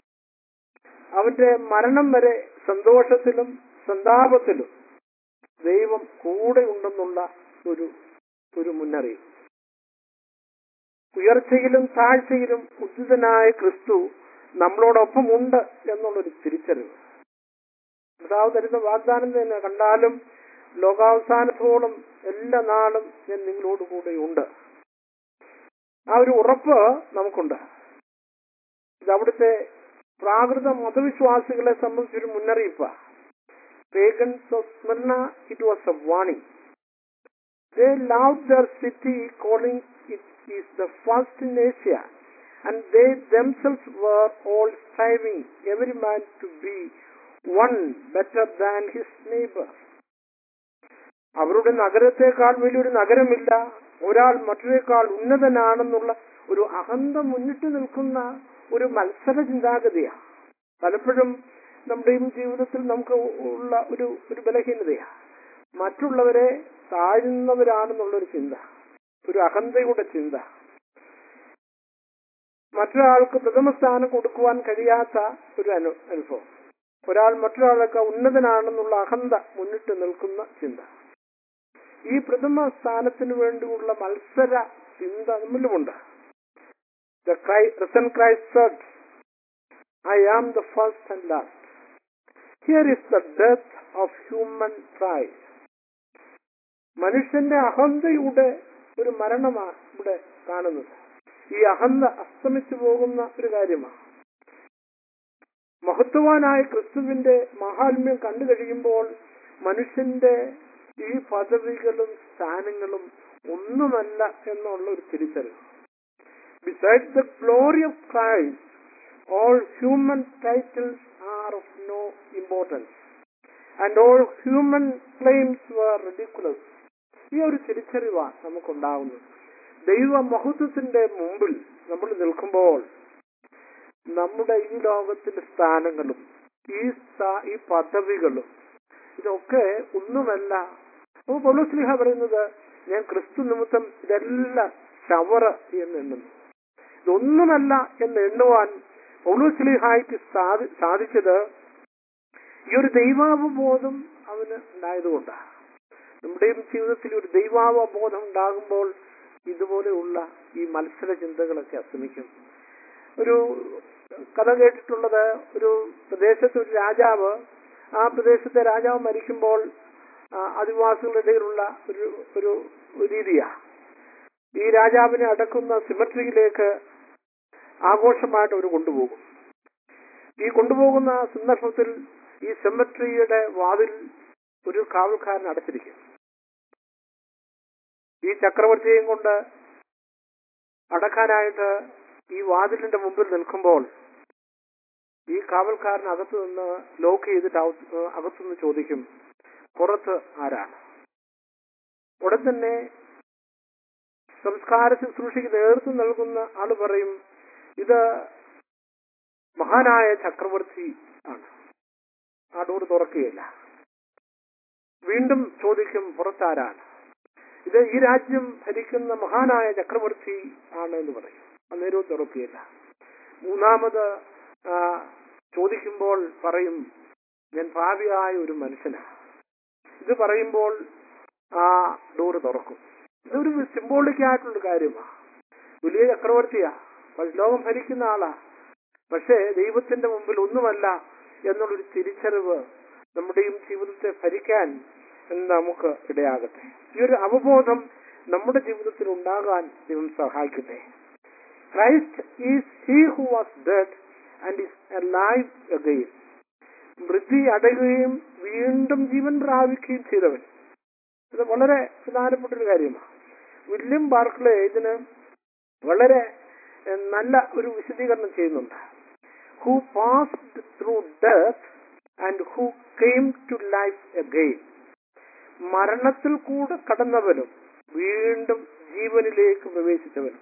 അവന്റെ മരണം വരെ സന്തോഷത്തിലും സന്താപത്തിലും ദൈവം കൂടെ ഉണ്ടെന്നുള്ള ഒരു ഒരു മുന്നറിയിപ്പ് ഉയർച്ചയിലും താഴ്ചയിലും ഉചിതനായ ക്രിസ്തു നമ്മളോടൊപ്പം ഉണ്ട് എന്നുള്ളൊരു തിരിച്ചറിവ് കർത്താവ് തരുന്ന വാഗ്ദാനം തന്നെ കണ്ടാലും ലോകാവസാനത്തോളം എല്ലാ നാളും ഞാൻ നിങ്ങളോട് കൂടെ ഉണ്ട് ആ ഒരു ഉറപ്പ് നമുക്കുണ്ട് ഇത് അവിടുത്തെ പ്രാകൃത മതവിശ്വാസികളെ സംബന്ധിച്ചൊരു മുന്നറിയിപ്പ് pagans of Smyrna it was a warning they love their city calling it is the first in Asia and they themselves were all striving every man to be one better than his neighbour അവരുടെ നഗരത്തെക്കാൾ വലിയൊരു നഗരമില്ല ഒരാൾ മറ്റൊരേക്കാൾ ഉന്നതനാണെന്നുള്ള ഒരു അഹന്ത മുന്നിട്ട് നിൽക്കുന്ന ഒരു മത്സര ചിന്താഗതിയാണ് പലപ്പോഴും നമ്മുടെയും ജീവിതത്തിൽ നമുക്ക് ഉള്ള ഒരു ഒരു ബലഹീനതയാണ് മറ്റുള്ളവരെ താഴ്ന്നവരാണെന്നുള്ളൊരു ചിന്ത ഒരു അഹന്തയുടെ ചിന്ത മറ്റൊരാൾക്ക് പ്രഥമ സ്ഥാനം കൊടുക്കുവാൻ കഴിയാത്ത ഒരു അനു അനുഭവം ഒരാൾ മറ്റൊരാളൊക്കെ ഉന്നതനാണെന്നുള്ള അഹന്ത മുന്നിട്ട് നിൽക്കുന്ന ചിന്ത ഈ പ്രഥമ സ്ഥാനത്തിന് വേണ്ടിയുള്ള മത്സര ചിന്ത നമ്മിലുമുണ്ട് The Christ, risen Christ said, I am the first and last. Here is the death of human pride. മനുഷ്യന്റെ അഹന്തയുടെ ഒരു മരണമാണ് ഇവിടെ കാണുന്നത് ഈ അഹന്ത അസ്തമിച്ചു പോകുന്ന ഒരു കാര്യമാണ് മഹത്വവാനായ ക്രിസ്തുവിന്റെ മഹാത്മ്യം കണ്ടു കഴിയുമ്പോൾ മനുഷ്യന്റെ ഈ പദവികളും സ്ഥാനങ്ങളും ഒന്നുമല്ല എന്നുള്ള ഒരു തിരിച്ചറിവ് beside the glory of Christ all human titles are of no importance and all human claims were ridiculous ഈ ഒരു തിരിച്ചറിവാണ് നമുക്കുണ്ടാകുന്നത് ദൈവ മഹത്വത്തിന്റെ മുമ്പിൽ നമ്മൾ നിൽക്കുമ്പോൾ നമ്മുടെ ഈ ലോകത്തിന്റെ സ്ഥാനങ്ങളും ഈ സ്ഥാ- ഈ പദവികളും ഇതൊക്കെ ഒന്നുമല്ല അപ്പോൾ പൗലോസ്ലിഹ പറയുന്നത് ഞാൻ ക്രിസ്തു നിമിത്തം ഇതെല്ലാം ചവറ എന്ന് എണ്ണുന്നു ഇതൊന്നുമല്ല എന്ന് എണ്ണുവാൻ പൗലോസ്ലിഹായ്ക്ക് സാധി സാധിച്ചത് ഈ ഒരു ദൈവാവബോധം അവന് ഉണ്ടായതുകൊണ്ടാണ് നമ്മുടെയും ജീവിതത്തിൽ ഒരു ദൈവാവബോധം ഉണ്ടാകുമ്പോൾ ഇതുപോലെയുള്ള ഈ മത്സര ചിന്തകളൊക്കെ അസ്തമിക്കും ഒരു കഥ കേട്ടിട്ടുള്ളത് ഒരു പ്രദേശത്ത് ഒരു രാജാവ് ആ പ്രദേശത്തെ രാജാവ് മരിക്കുമ്പോൾ ആ, ആദിവാസികളുടെ ഇടയിലുള്ള ഒരു ഒരു ഒരു രീതിയാ ഈ രാജാവിനെ അടക്കുന്ന സിമട്രിയിലേക്ക് ആഘോഷമായിട്ട് അവർ കൊണ്ടുപോകും ഈ കൊണ്ടുപോകുന്ന സന്ദർഭത്തിൽ ഈ സെമട്രിയുടെ വാതിൽ ഒരു കാവൽക്കാരൻ അടച്ചിരിക്കും ഈ ചക്രവർത്തിയെയും കൊണ്ട് അടക്കാനായിട്ട് ഈ വാതിലിന്റെ മുമ്പിൽ നിൽക്കുമ്പോൾ ഈ കാവൽക്കാരൻ അകത്തു നിന്ന് ലോക്ക് ചെയ്തിട്ട് അകത്ത് അകത്തുനിന്ന് ചോദിക്കും പുറത്ത് ആരാണ് ഉടൻ തന്നെ സംസ്കാര ശുശ്രൂഷയ്ക്ക് നേതൃത്വം നൽകുന്ന ആള് പറയും ഇത് മഹാനായ ചക്രവർത്തി ആണ് ആ ഡോർ തുറക്കുകയില്ല വീണ്ടും ചോദിക്കും പുറത്താരാണ് ഇത് ഈ രാജ്യം ഭരിക്കുന്ന മഹാനായ ചക്രവർത്തി ആണ് എന്ന് പറയും അന്നേരവും തുറക്കുകയില്ല മൂന്നാമത് ആ, ചോദിക്കുമ്പോൾ പറയും ഞാൻ ഭാവിയായ ഒരു മനുഷ്യനാണ് ഇത് പറയുമ്പോൾ ആ ഡോറ് തുറക്കും ഇതൊരു സിംബോളിക് ആയിട്ടുള്ള കാര്യമാണ് വലിയ ചക്രവർത്തിയാ ലോകം ഭരിക്കുന്ന ആളാ പക്ഷേ ദൈവത്തിന്റെ മുമ്പിൽ ഒന്നുമല്ല എന്നുള്ളൊരു തിരിച്ചറിവ് നമ്മുടെയും ജീവിതത്തെ ഭരിക്കാൻ നമുക്ക് ഇടയാകട്ടെ ഈ ഒരു അവബോധം നമ്മുടെ ജീവിതത്തിൽ ഉണ്ടാകാൻ ദൈവം സഹായിക്കട്ടെ Christ is he who was dead and is live again മൃതി അടയുകയും വീണ്ടും ജീവൻ പ്രാപിക്കുകയും ചെയ്തവൻ ഇത് വളരെ പ്രധാനപ്പെട്ട ഒരു കാര്യമാണ് വില്യം ബാർക്ലേ ഇതിന് വളരെ എഹ്, നല്ല ഒരു വിശദീകരണം ചെയ്യുന്നുണ്ട് who passed through death and who came to life again മരണത്തിൽ കൂടെ കടന്നവനും വീണ്ടും ജീവനിലേക്ക് പ്രവേശിച്ചവനും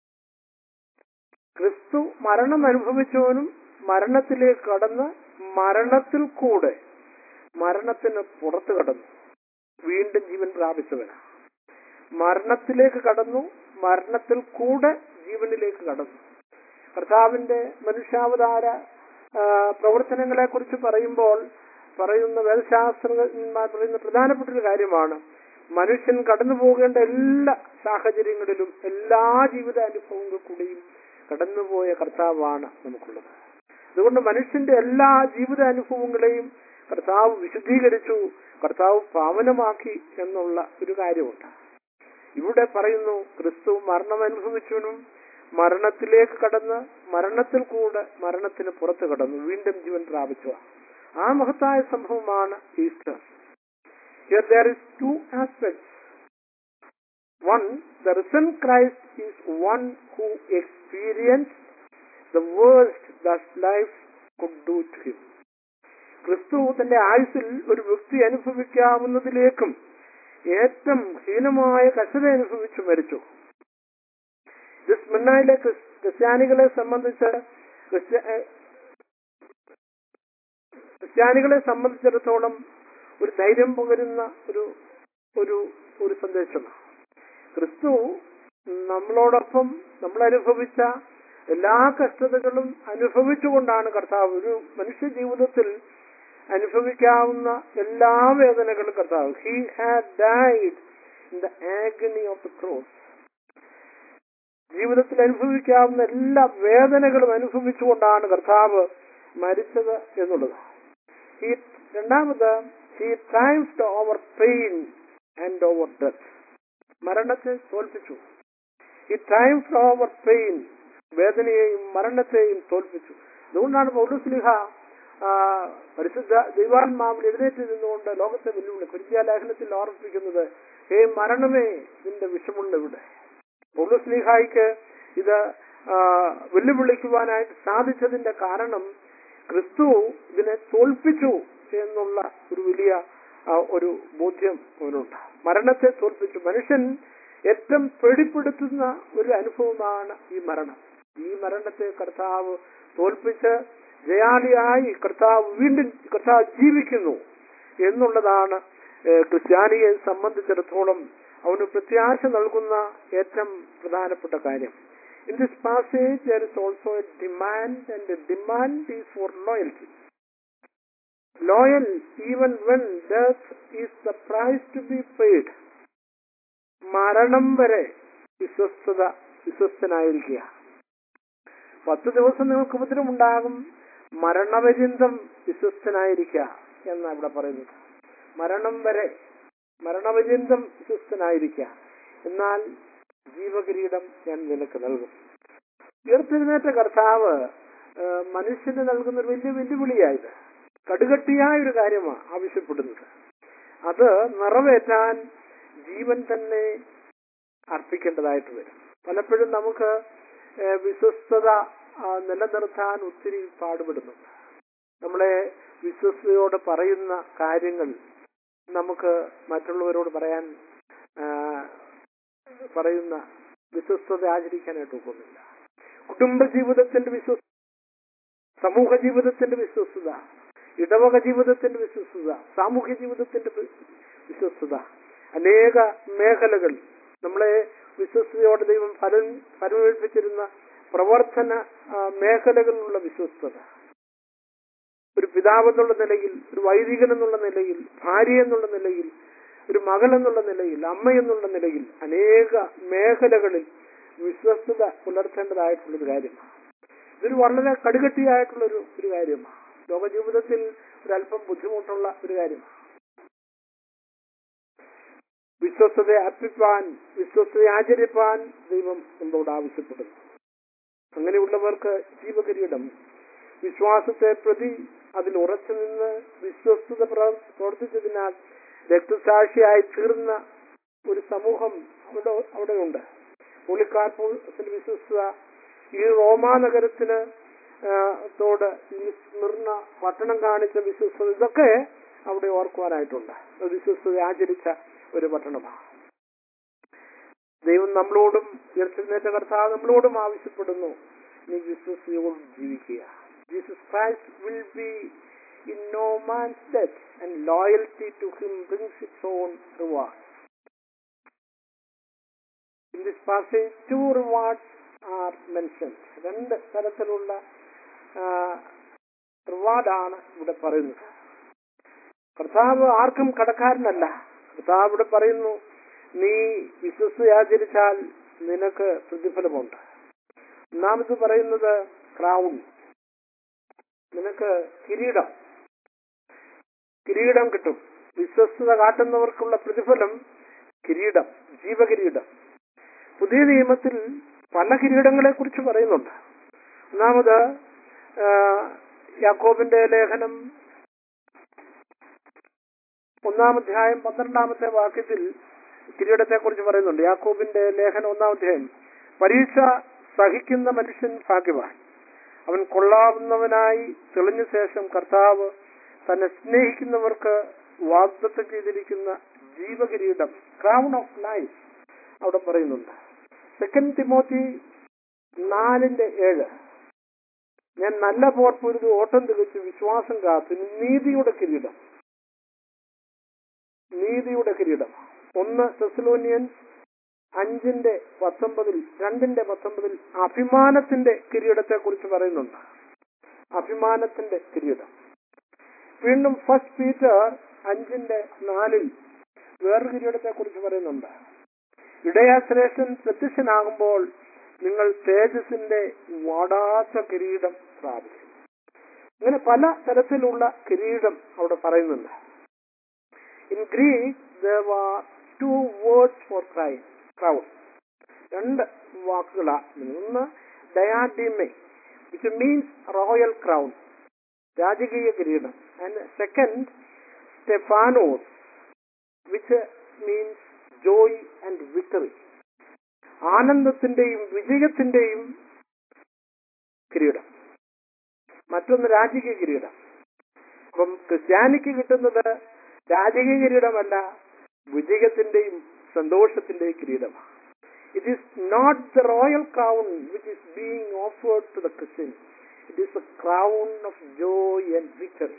ക്രിസ്തു മരണം അനുഭവിച്ചവനും മരണത്തിലേക്ക് കടന്ന് മരണത്തിൽ കൂടെ മരണത്തിന് പുറത്തു കടന്നു വീണ്ടും ജീവൻ പ്രാപിച്ചവനാണ് മരണത്തിലേക്ക് കടന്നു മരണത്തിൽ കൂടെ ജീവനിലേക്ക് കടന്നു കർത്താവിന്റെ മനുഷ്യാവതാര ആ, പ്രവർത്തനങ്ങളെ കുറിച്ച് പറയുമ്പോൾ പറയുന്ന വേദശാസ്ത്രജ്ഞന്മാർ പറയുന്ന പ്രധാനപ്പെട്ട ഒരു കാര്യമാണ് മനുഷ്യൻ കടന്നു പോകേണ്ട എല്ലാ സാഹചര്യങ്ങളിലും എല്ലാ ജീവിതാനുഭവങ്ങളിൽ കൂടെയും കടന്നുപോയ കർത്താവാണ് നമുക്കുള്ളത് അതുകൊണ്ട് മനുഷ്യന്റെ എല്ലാ ജീവിതാനുഭവങ്ങളെയും കർത്താവ് വിശുദ്ധീകരിച്ചു കർത്താവ് പാവനമാക്കി എന്നുള്ള ഒരു കാര്യമുണ്ട് ഇവിടെ പറയുന്നു ക്രിസ്തു മരണം അനുഭവിച്ചവനും മരണത്തിലേക്ക് കടന്ന് മരണത്തിൽ കൂടെ മരണത്തിന് പുറത്ത് കടന്നു വീണ്ടും ജീവൻ പ്രാപിച്ചു ആ മഹത്തായ സംഭവമാണ് Easter Here there is two aspects. One, the risen Christ is one who experienced the worst that life could do to him. ക്രിസ്തു തന്റെ ആയുസ്സിൽ ഒരു വ്യക്തി അനുഭവിക്കാവുന്നതിലേക്കും ഏറ്റവും ഹീനമായ കഷ്ടത അനുഭവിച്ചു മരിച്ചു ഇത് സ്മിർണയിലെ ക്രിസ്- ക്രിസ്ത്യാനികളെ സംബന്ധിച്ച് ക്രിസ്ത്യ- ഏഹ് ക്രിസ്ത്യാനികളെ സംബന്ധിച്ചിടത്തോളം ഒരു ധൈര്യം പകരുന്ന ഒരു ഒരു ഒരു സന്ദേശമാണ് ക്രിസ്തു നമ്മളോടൊപ്പം നമ്മൾ അനുഭവിച്ച എല്ലാ കഷ്ടതകളും അനുഭവിച്ചുകൊണ്ടാണ് കർത്താവ് ഒരു മനുഷ്യ ജീവിതത്തിൽ അനുഭവിക്കാവുന്ന എല്ലാ വേദനകളും കർത്താവ് he had died in the agony of the cross ജീവിതത്തിൽ അനുഭവിക്കാവുന്ന എല്ലാ വേദനകളും അനുഭവിച്ചുകൊണ്ടാണ് കർത്താവ് മരിച്ചത് എന്നുള്ളത് ഈ രണ്ടാമത് he triumphed over pain and over death മരണത്തെ തോൽപ്പിച്ചു ഈ ട്രൈംസ്ഡ് ഓവർ പെയിൻ വേദനയെയും മരണത്തെയും തോൽപ്പിച്ചു അതുകൊണ്ടാണ് പൗലുസ്ലിഹ പരിശുദ്ധ ദൈവാത്മാവിൽ എഴുന്നേറ്റ് നിന്നുകൊണ്ട് ലോകത്തെ വെല്ലുവിളി കുരിശിയ ലേഖനത്തിൽ ഓർമ്മിപ്പിക്കുന്നത് ഹേ മരണമേ ഇതിന്റെ വിഷമുള്ള ഇവിടെ പൗലുസ്ലിഹായിക്ക് ഇത് ആ, വെല്ലുവിളിക്കുവാനായിട്ട് സാധിച്ചതിന്റെ കാരണം ക്രിസ്തു ഇതിനെ തോൽപ്പിച്ചു എന്നുള്ള ഒരു വലിയ ആ, ഒരു ബോധ്യം അവനുണ്ട് മരണത്തെ തോൽപ്പിച്ചു മനുഷ്യൻ ഏറ്റവും പേടിപ്പെടുത്തുന്ന ഒരു അനുഭവമാണ് ഈ മരണം ഈ മരണത്തെ കർത്താവ് തോൽപ്പിച്ച് ജയാളിയായി കർത്താവ് വീണ്ടും കർത്താവ് ജീവിക്കുന്നു എന്നുള്ളതാണ് ഏഹ്, ക്രിസ്ത്യാനിയെ സംബന്ധിച്ചിടത്തോളം അവന് പ്രത്യാശ നൽകുന്ന ഏറ്റവും പ്രധാനപ്പെട്ട കാര്യം in this passage there is also a demand and demand is for loyalty loyal even when death is the price to be paid മരണം വരെ വിശ്വസ്തത വിശ്വസ്തനായിരിക്കുക പത്ത് ദിവസം നിങ്ങൾക്ക് ഉപദ്രവമുണ്ടാകും മരണപര്യന്തം വിശ്വസ്തനായിരിക്കുക എന്നാണ് ഇവിടെ പറയുന്നത് മരണം വരെ മരണപര്യന്തം വിശ്വസ്തനായിരിക്കുക എന്നാൽ ജീവകിരീടം ഞാൻ നിനക്ക് നൽകും ഉയർത്തെഴുന്നേറ്റ കർത്താവ് ആ, മനുഷ്യന് നൽകുന്ന ഒരു വലിയ വെല്ലുവിളിയായത് കടുകട്ടിയായ ഒരു കാര്യമാണ് ആവശ്യപ്പെടുന്നത് അത് നിറവേറ്റാൻ ജീവൻ തന്നെ അർപ്പിക്കേണ്ടതായിട്ട് വരും പലപ്പോഴും നമുക്ക് ഏഹ്, വിശ്വസ്തത ആ, നിലനിർത്താൻ ഒത്തിരി പാടുപെടുന്നുണ്ട് നമ്മളെ വിശ്വസ്തയോട് പറയുന്ന കാര്യങ്ങൾ നമുക്ക് മറ്റുള്ളവരോട് പറയാൻ ആ, പറയുന്ന വിശ്വസ്തത ആചരിക്കാനായിട്ട് ഒക്കുന്നില്ല കുടുംബ ജീവിതത്തിന്റെ വിശ്വസ്ത സമൂഹ ജീവിതത്തിന്റെ വിശ്വസ്തത ഇടവക ജീവിതത്തിന്റെ വിശ്വസ്തത സാമൂഹ്യ ജീവിതത്തിന്റെ വി- വിശ്വസ്തത അനേക മേഖലകൾ നമ്മളെ വിശ്വസ്തയോടെ ദൈവം ഫലം ഫലമേൽപ്പിച്ചിരുന്ന പ്രവർത്തന ആ, മേഖലകളിലുള്ള വിശ്വസ്തത ഒരു പിതാവ് എന്നുള്ള നിലയിൽ ഒരു വൈദികൻ എന്നുള്ള നിലയിൽ ഭാര്യ എന്നുള്ള നിലയിൽ ഒരു മകൾ എന്നുള്ള നിലയിൽ അമ്മ എന്നുള്ള നിലയിൽ അനേക മേഖലകളിൽ വിശ്വസ്തത പുലർത്തേണ്ടതായിട്ടുള്ളൊരു കാര്യമാണ് ഇതൊരു വളരെ കടുകട്ടിയായിട്ടുള്ളൊരു ഒരു കാര്യമാണ് ലോക ജീവിതത്തിൽ ഒരല്പം ബുദ്ധിമുട്ടുള്ള ഒരു കാര്യമാണ് വിശ്വസ്തത അർപ്പിപ്പാൻ വിശ്വസ്തത ആചരിപ്പാൻ ദൈവം നമ്മളോട് ആവശ്യപ്പെടുന്നു അങ്ങനെയുള്ളവർക്ക് ജീവകിരീടം വിശ്വാസത്തെ പ്രതി അതിൽ ഉറച്ചു നിന്ന് വിശ്വസ്തത പ്രവർ- പ്രവർത്തിച്ചതിനാൽ രക്തസാക്ഷിയായി തീർന്ന ഒരു സമൂഹം അവിടെ അവിടെയുണ്ട് പുള്ളിക്കാർപ്പൂസിന്റെ വിശ്വസ്തത ഈ റോമാ നഗരത്തിന് ആ, തോട് ഈ സ്മിർണ പട്ടണം കാണിച്ച വിശ്വസ്തത ഇതൊക്കെ അവിടെ ഓർക്കുവാനായിട്ടുണ്ട് ഒരു വിശ്വസ്തത ആചരിച്ച ഒരു പട്ടണമാണ് ദൈവം നമ്മളോടും ഉയർത്തുന്നേറ്റ കർത്താവ് നമ്മളോടും ആവശ്യപ്പെടുന്നു നീ വിശ്വസ്തയോടും ജീവിക്കുക Jesus Christ will be in no man's debt and loyalty to him brings its own reward in this passage two rewards are mention രണ്ട് തരത്തിലുള്ള റിവാർഡാണ് ഇവിടെ പറയുന്നത് കർത്താവ് ആർക്കും കടക്കാരനല്ല കർത്താവ് ഇവിടെ പറയുന്നു നീ വിശ്വസ്തയാചരിച്ചാൽ നിനക്ക് പ്രതിഫലമുണ്ട് ഒന്നാമത് പറയുന്നത് ക്രൗൺ നിനക്ക് കിരീടം കിരീടം കിട്ടും വിശ്വസ്തത കാട്ടുന്നവർക്കുള്ള പ്രതിഫലം കിരീടം ജീവകിരീടം പുതിയ നിയമത്തിൽ പല കിരീടങ്ങളെ കുറിച്ച് പറയുന്നുണ്ട് ഒന്നാമത് ആ, യാക്കോബിന്റെ ലേഖനം ഒന്നാം അധ്യായം പന്ത്രണ്ടാമത്തെ വാക്യത്തിൽ കിരീടത്തെ കുറിച്ച് പറയുന്നുണ്ട് യാക്കോബിന്റെ ലേഖനം ഒന്നാം അധ്യായം പരീക്ഷ സഹിക്കുന്ന മനുഷ്യൻ ഭാഗ്യവാൻ അവൻ കൊള്ളാവുന്നവനായി തെളിഞ്ഞ ശേഷം കർത്താവ് തന്നെ സ്നേഹിക്കുന്നവർക്ക് വാഗ്ദത്തം ചെയ്തിരിക്കുന്ന ജീവകിരീടം ക്രൗൺ ഓഫ് ലൈഫ് അവിടെ പറയുന്നുണ്ട് സെക്കൻഡ് തിമോത്തി നാലിന്റെ ഏഴ് ഞാൻ നല്ല പോർ പൊരുത് ഓട്ടം തികച്ച് വിശ്വാസം കാത്തു നീതിയുടെ കിരീടം നീതിയുടെ കിരീടം ഒന്ന് തെസലോനിയൻസ് അഞ്ചിന്റെ പത്തൊമ്പതിൽ രണ്ടിന്റെ പത്തൊമ്പതിൽ അഭിമാനത്തിന്റെ കിരീടത്തെ കുറിച്ച് പറയുന്നുണ്ട് അഭിമാനത്തിന്റെ കിരീടം വീണ്ടും ഫസ്റ്റ് പീറ്റർ അഞ്ചിന്റെ നാലിൽ വേറൊരു കിരീടത്തെ കുറിച്ച് പറയുന്നുണ്ട് ഇടയാശ്രേഷ്ഠൻ പ്രത്യക്ഷനാകുമ്പോൾ നിങ്ങൾ തേജസിന്റെ വാടാത്ത കിരീടം പ്രാപിക്കും ഇങ്ങനെ പല തരത്തിലുള്ള കിരീടം അവിടെ പറയുന്നുണ്ട് in Greek two words for cry crown രണ്ട് വാക്കുകളാണ് ഒന്ന് diadema which means royal crown രാജകീയ കിരീടം and second stephanos which means joy and victory ആനന്ദത്തിന്റെയും വിജയത്തിന്റെയും കിരീടം മറ്റൊന്ന് രാജകീയ കിരീടം അപ്പം ക്രിസ്ത്യാനിക്ക് കിട്ടുന്നത് രാജകീയ കിരീടമല്ല വിജയത്തിന്റെയും സന്തോഷത്തിന്റെയും കിരീടമാണ് it is not the royal crown which is being offered to the Christian it is a crown of joy and victory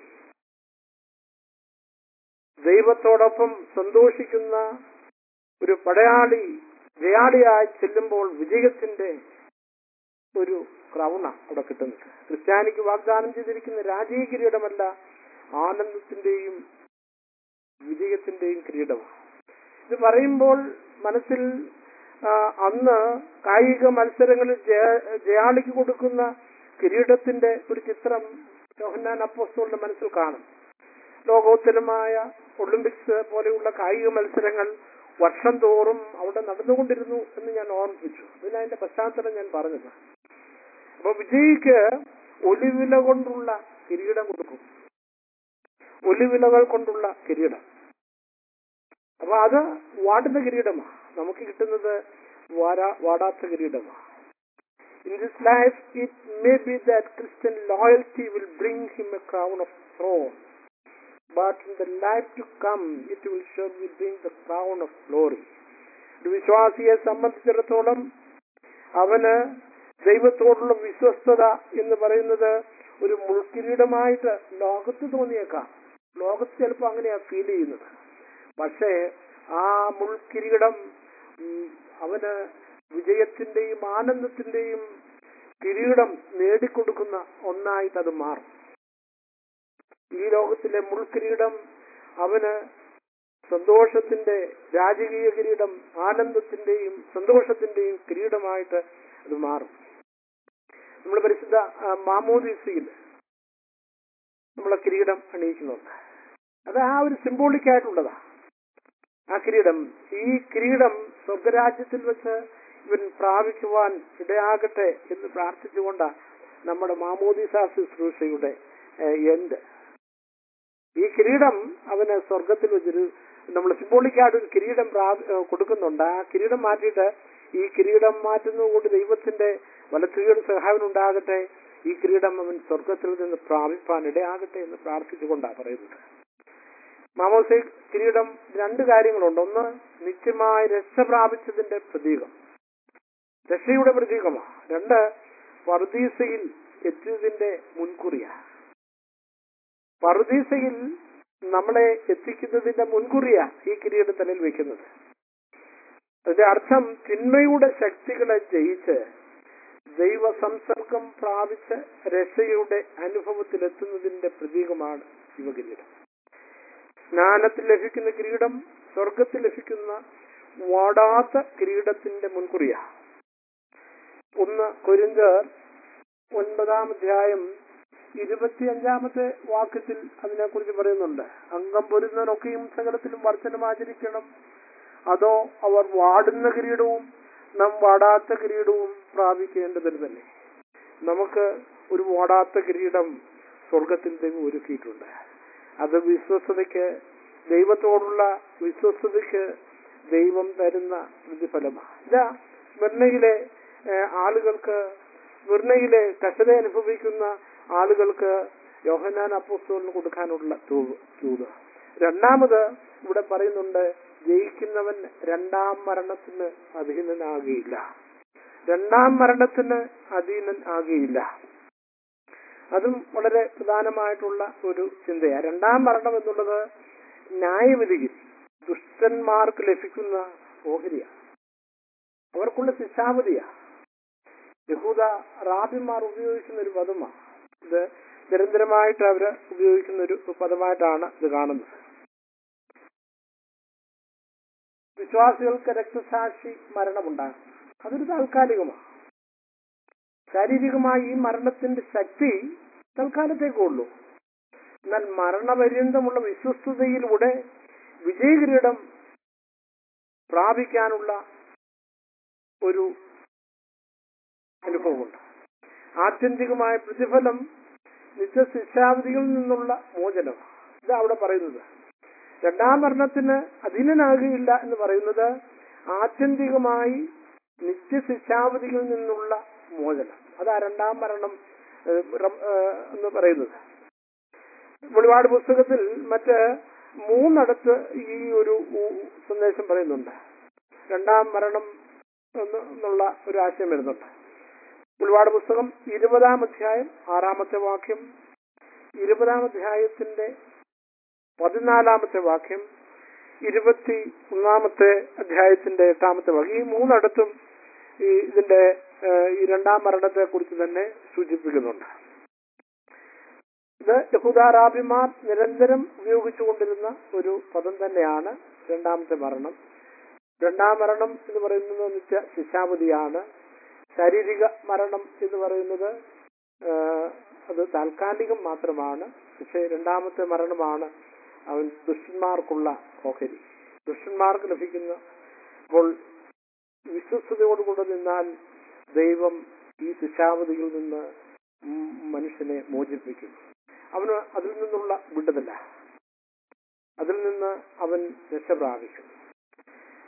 ദൈവത്തോടൊപ്പം സന്തോഷിക്കുന്ന ഒരു പടയാളി ജയാളിയായി ചെല്ലുമ്പോൾ വിജയത്തിന്റെ ഒരു ക്രൗണ അവിടെ കിട്ടുന്നത് ക്രിസ്ത്യാനിക്ക് വാഗ്ദാനം ചെയ്തിരിക്കുന്ന രാജീയ കിരീടമല്ല ആനന്ദത്തിന്റെയും വിജയത്തിന്റെയും കിരീടമാണ് ഇത് പറയുമ്പോൾ മനസ്സിൽ ആ, അന്ന് കായിക മത്സരങ്ങളിൽ ജയ- ജയാളിക്ക് കൊടുക്കുന്ന കിരീടത്തിന്റെ ഒരു ചിത്രം യോഹന്നാൻ അപ്പോസ്തോലിന്റെ മനസ്സിൽ കാണും ലോകോത്തരമായ ഒളിമ്പിക്സ് പോലെയുള്ള കായിക മത്സരങ്ങൾ വർഷം തോറും അവിടെ നടന്നുകൊണ്ടിരുന്നു എന്ന് ഞാൻ ഓർമ്മിപ്പിച്ചു അതിന് അതിന്റെ പശ്ചാത്തലം ഞാൻ പറഞ്ഞത് അപ്പൊ വിജയിക്ക് ഒലിവില കൊണ്ടുള്ള കിരീടം കൊടുക്കും ഒലിവിലകൾ കൊണ്ടുള്ള കിരീടം അപ്പൊ അത് വാടുന്ന കിരീടമാണ് നമുക്ക് കിട്ടുന്നത് വാരാ വാടാത്ത കിരീടമാണ് In this life, it may be that Christian loyalty will bring him a crown of thorn, but in the life to come, it will surely bring the crown of glory. ഒരു വിശ്വാസിയെ സംബന്ധിച്ചിടത്തോളം അവന് ദൈവത്തോടുള്ള വിശ്വസ്തത എന്ന് പറയുന്നത് ഒരു മുൾക്കിരീടമായിട്ട് ലോകത്ത് തോന്നിയേക്കാം ലോകത്ത് ചിലപ്പോൾ അങ്ങനെയാ ഫീൽ ചെയ്യുന്നത് പക്ഷേ ആ മുൾക്കിരീടം ഉം, അവന് വിജയത്തിന്റെയും ആനന്ദത്തിന്റെയും കിരീടം നേടിക്കൊടുക്കുന്ന ഒന്നായിട്ട് അത് മാറും ഈ ലോകത്തിലെ മുൾക്കിരീടം അവന് സന്തോഷത്തിന്റെ രാജകീയ കിരീടം ആനന്ദത്തിന്റെയും സന്തോഷത്തിന്റെയും കിരീടമായിട്ട് അത് മാറും നമ്മൾ പരിശുദ്ധ ആ, മാമോദീസയിൽ നമ്മളെ കിരീടം അണിയിക്കുന്നുണ്ട് അത് ആ ഒരു സിംബോളിക് ആയിട്ടുള്ളതാ ആ കിരീടം ഈ കിരീടം സ്വർഗരാജ്യത്തിൽ വെച്ച് ഇവൻ പ്രാപിക്കുവാൻ ഇടയാകട്ടെ എന്ന് പ്രാർത്ഥിച്ചുകൊണ്ടാ നമ്മുടെ മാമോദിസ ശുശ്രൂഷയുടെ എൻഡ് ഈ കിരീടം അവന് സ്വർഗത്തിൽ വെച്ചൊരു നമ്മൾ സിംബോളിക്കായിട്ട് ഒരു കിരീടം പ്രാ- ഏഹ് കൊടുക്കുന്നുണ്ട് ആ കിരീടം മാറ്റിയിട്ട് ഈ കിരീടം മാറ്റുന്നതുകൊണ്ട് ദൈവത്തിന്റെ വലത്തുകയുടെ സഹായം ഉണ്ടാകട്ടെ ഈ കിരീടം അവൻ സ്വർഗത്തിൽ നിന്ന് പ്രാപിപ്പാൻ ഇടയാകട്ടെ എന്ന് പ്രാർത്ഥിച്ചുകൊണ്ടാണ് പറയുന്നത് മാമോസെ കിരീടം രണ്ട് കാര്യങ്ങളുണ്ട് ഒന്ന് നിത്യമായ രക്ഷ പ്രാപിച്ചതിന്റെ പ്രതീകം രക്ഷയുടെ പ്രതീകമാണ് രണ്ട് പർദീസയിൽ എത്തിയതിന്റെ മുൻകുറിയാ പർദീസയിൽ നമ്മളെ എത്തിക്കുന്നതിന്റെ മുൻകുറിയാ ഈ കിരീടം തലയിൽ വെക്കുന്നത് അതിന്റെ അർത്ഥം തിന്മയുടെ ശക്തികളെ ജയിച്ച് ദൈവ സംസർഗം പ്രാപിച്ച് രക്ഷയുടെ അനുഭവത്തിലെത്തുന്നതിന്റെ പ്രതീകമാണ് ശിവകിരീടം സ്നാനത്തിൽ ലഭിക്കുന്ന കിരീടം സ്വർഗത്തിൽ ലഭിക്കുന്ന വാടാത്ത കിരീടത്തിന്റെ മുൻകുറിയ ഒന്ന് കൊരിന്തർ ഒൻപതാം അധ്യായം ഇരുപത്തിയഞ്ചാമത്തെ വാക്യത്തിൽ അതിനെക്കുറിച്ച് പറയുന്നുണ്ട് അംഗം പൊരുന്നവനൊക്കെയും സകലത്തിലും വർധനം ആചരിക്കണം അതോ അവർ വാടുന്ന കിരീടവും നാം വാടാത്ത കിരീടവും പ്രാപിക്കേണ്ടതിന് തന്നെ നമുക്ക് ഒരു വാടാത്ത കിരീടം സ്വർഗത്തിൽ ദൈവം ഒരുക്കിയിട്ടുണ്ട് അത് വിശ്വസ്തതയ്ക്ക് ദൈവത്തോടുള്ള വിശ്വസ്തതയ്ക്ക് ദൈവം തരുന്ന പ്രതിഫലമാണ് ഇതാ സ്മരണയിലെ ഏഹ്, ആളുകൾക്ക് സ്മരണയിലെ കഷ്ടത അനുഭവിക്കുന്ന ആളുകൾക്ക് യോഹന്നാൻ അപ്പോസ്തോലിന് കൊടുക്കാനുള്ള തൂ- തൂത് രണ്ടാമത് ഇവിടെ പറയുന്നുണ്ട് ജയിക്കുന്നവൻ രണ്ടാം മരണത്തിന് അധീനനാകുകയില്ല രണ്ടാം മരണത്തിന് അധീനൻ ആകുകയില്ല അതും വളരെ പ്രധാനമായിട്ടുള്ള ഒരു ചിന്തയാണ് രണ്ടാം മരണം എന്നുള്ളത് ന്യായവിധിയിൽ ദുഷ്ടന്മാർക്ക് ലഭിക്കുന്ന ഓഹരിയാണ് അവർക്കുള്ള ശിക്ഷാവധിയാ യഹൂദ റാബിമാർ ഉപയോഗിക്കുന്ന ഒരു പദമാണ് ഇത് നിരന്തരമായിട്ട് അവര് ഉപയോഗിക്കുന്ന ഒരു പദമായിട്ടാണ് ഇത് കാണുന്നത് വിശ്വാസികൾക്ക് രക്തസാക്ഷി മരണമുണ്ടാകും അതൊരു താൽക്കാലികമാണ് ശാരീരികമായി ഈ മരണത്തിന്റെ ശക്തി തൽക്കാലത്തേക്കുള്ളൂ എന്നാൽ മരണപര്യന്തമുള്ള വിശ്വസ്തതയിലൂടെ വിജയകിരീടം പ്രാപിക്കാനുള്ള ഒരു അനുഭവമുണ്ട് ആത്യന്തികമായ പ്രതിഫലം നിത്യശിക്ഷാവധിയിൽ നിന്നുള്ള മോചനം ഇതാ അവിടെ പറയുന്നത് രണ്ടാം മരണത്തിന് അധീനനാകുകയില്ല എന്ന് പറയുന്നത് ആത്യന്തികമായി നിത്യശിക്ഷാവധിയിൽ നിന്നുള്ള മോചനം അതാ രണ്ടാം മരണം ഏഹ്, റം- ഏഹ്, എന്ന് പറയുന്നത് വെളിപാട് പുസ്തകത്തിൽ മറ്റ് മൂന്നിടത്ത് ഈ ഒരു ഉ- സന്ദേശം പറയുന്നുണ്ട് രണ്ടാം മരണം എന്ന് എന്നുള്ള ഒരു ആശയം വരുന്നുണ്ട് വെളിപാട് പുസ്തകം ഇരുപതാം അധ്യായം ആറാമത്തെ വാക്യം ഇരുപതാം അധ്യായത്തിന്റെ പതിനാലാമത്തെ വാക്യം ഇരുപത്തി ഒന്നാമത്തെ അധ്യായത്തിന്റെ എട്ടാമത്തെ വാക്യം ഈ മൂന്നിടത്തും ഈ ഇതിന്റെ ഏഹ്, ഈ രണ്ടാം മരണത്തെ കുറിച്ച് തന്നെ സൂചിപ്പിക്കുന്നുണ്ട് ഇത് യഹൂദാറാബിമാർ നിരന്തരം ഉപയോഗിച്ചുകൊണ്ടിരുന്ന ഒരു പദം തന്നെയാണ് രണ്ടാമത്തെ മരണം രണ്ടാം മരണം എന്ന് പറയുന്നത് നിത്യ ശിക്ഷാവധിയാണ് ശാരീരിക മരണം എന്ന് പറയുന്നത് ആ, അത് താൽക്കാലികം മാത്രമാണ് പക്ഷേ രണ്ടാമത്തെ മരണമാണ് അവൻ ദുഷ്ടന്മാർക്കുള്ള ഓഹരി ദുഷ്ടന്മാർക്ക് ലഭിക്കുന്ന അപ്പോൾ വിശ്വസ്തയോടുകൂടെ നിന്നാൽ ദൈവം ഈ ശിക്ഷാവധിയിൽ നിന്ന് ഉം മനുഷ്യനെ മോചിപ്പിക്കും അവന് അതിൽ നിന്നുള്ള വിടുതല അതിൽ നിന്ന് അവൻ രക്ഷ പ്രാപിക്കും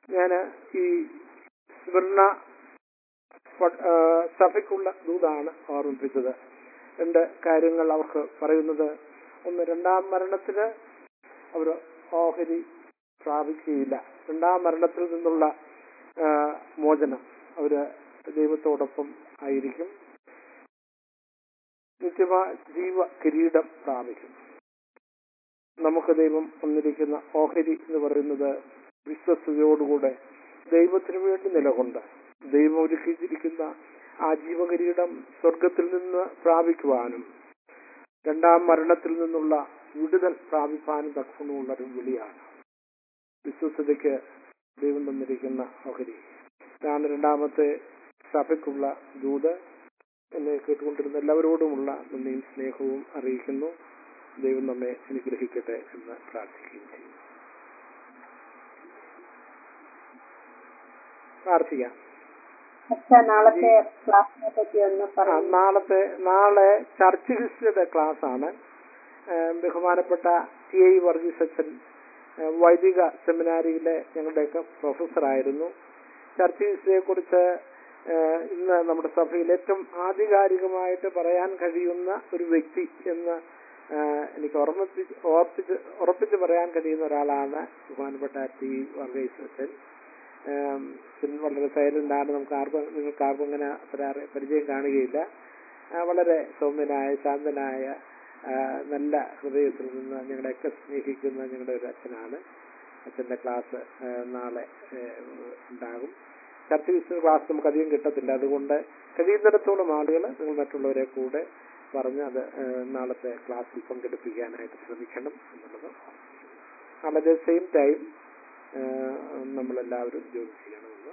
ഞാൻ ഈ സ്വർണ പ- ആ, സഭയ്ക്കുള്ള ദൂതാണ് ഓർമ്മിപ്പിച്ചത് രണ്ട് കാര്യങ്ങൾ അവർക്ക് പറയുന്നത് ഒന്ന് രണ്ടാം മരണത്തിന് അവർ ഓഹരി പ്രാപിക്കുകയില്ല രണ്ടാം മരണത്തിൽ നിന്നുള്ള ആ, മോചനം അവര് ദൈവത്തോടൊപ്പം ആയിരിക്കും നിത്യമാ ജീവ കിരീടം പ്രാപിക്കും നമുക്ക് ദൈവം വന്നിരിക്കുന്ന ഓഹരി എന്ന് പറയുന്നത് വിശ്വസ്തയോടുകൂടെ ദൈവത്തിനു വേണ്ടി നിലകൊണ്ട് ദൈവം ഒരുക്കിയിരിക്കുന്ന ആ ജീവകിരീടം സ്വർഗത്തിൽ നിന്ന് പ്രാപിക്കുവാനും രണ്ടാം മരണത്തിൽ നിന്നുള്ള വിടുതൽ പ്രാപിപ്പാനും തക്കമുള്ള ഒരു വിളിയാണ് വിശ്വസ്തതയ്ക്ക് ദൈവം തന്നിരിക്കുന്ന ഓഹരി ഇതാണ് രണ്ടാമത്തെ സഭയ്ക്കുള്ള ദൂത് എന്നെ കേട്ടുകൊണ്ടിരുന്ന എല്ലാവരോടുമുള്ള നന്ദിയും സ്നേഹവും അറിയിക്കുന്നു ദൈവം നമ്മെ അനുഗ്രഹിക്കട്ടെ എന്ന് പ്രാർത്ഥിക്കുകയും ചെയ്യും പ്രാർത്ഥിക്കാം അച്ഛാ നാളത്തെ ക്ലാസ്സിനെ പറ്റി ഒന്ന് ആ, പറഞ്ഞു നാളത്തെ നാളെ ചർച്ച് ഹിസ്റ്ററിയുടെ ക്ലാസ് ആണ് ഏഹ് ബഹുമാനപ്പെട്ട ടി ഐ വർഗീസ് അച്ഛൻ ഏഹ് വൈദിക സെമിനാരിയിലെ ഞങ്ങളുടെയൊക്കെ പ്രൊഫസറായിരുന്നു ചർച്ച് ഹിസ്റ്ററിയെ കുറിച്ച് ഇന്ന് നമ്മുടെ സഭയിൽ ഏറ്റവും ആധികാരികമായിട്ട് പറയാൻ കഴിയുന്ന ഒരു വ്യക്തി എന്ന് ഏഹ് എനിക്ക് ഓർമ്മിപ്പിച്ച് ഓർപ്പിച്ച് ഉറപ്പിച്ച് പറയാൻ കഴിയുന്ന ഒരാളാണ് ബഹുമാനപ്പെട്ട ടി വർഗീസ് അച്ഛൻ ഏം, പിന്നെ വളരെ സൈലന്റ് ആണ് നമുക്ക് ആർക്കും നിങ്ങൾക്ക് ആർക്കും അങ്ങനെ അത്ര അറി- പരിചയം കാണുകയില്ല ആ, വളരെ സൗമ്യനായ ശാന്തനായ ആ, നല്ല ഹൃദയത്തിൽ നിന്ന് ഞങ്ങളെയൊക്കെ സ്നേഹിക്കുന്ന ഞങ്ങളുടെ ഒരു അച്ഛനാണ് അച്ഛൻ്റെ ക്ലാസ് ആ, നാളെ ഏ, ഉണ്ടാകും ചർച്ച വിശ്വ ക്ലാസ് നമുക്ക് അധികം കിട്ടത്തില്ല അതുകൊണ്ട് കഴിയുന്നിടത്തോളം ആളുകൾ നിങ്ങൾ മറ്റുള്ളവരെ കൂടെ പറഞ്ഞ് അത് ഏ, നാളത്തെ ക്ലാസ്സിൽ പങ്കെടുപ്പിക്കാനായിട്ട് ശ്രമിക്കണം എന്നുള്ളത് നാളെ സെയിം ടൈം നമ്മളെല്ലാവരും ജോലി ചെയ്യണമെന്ന്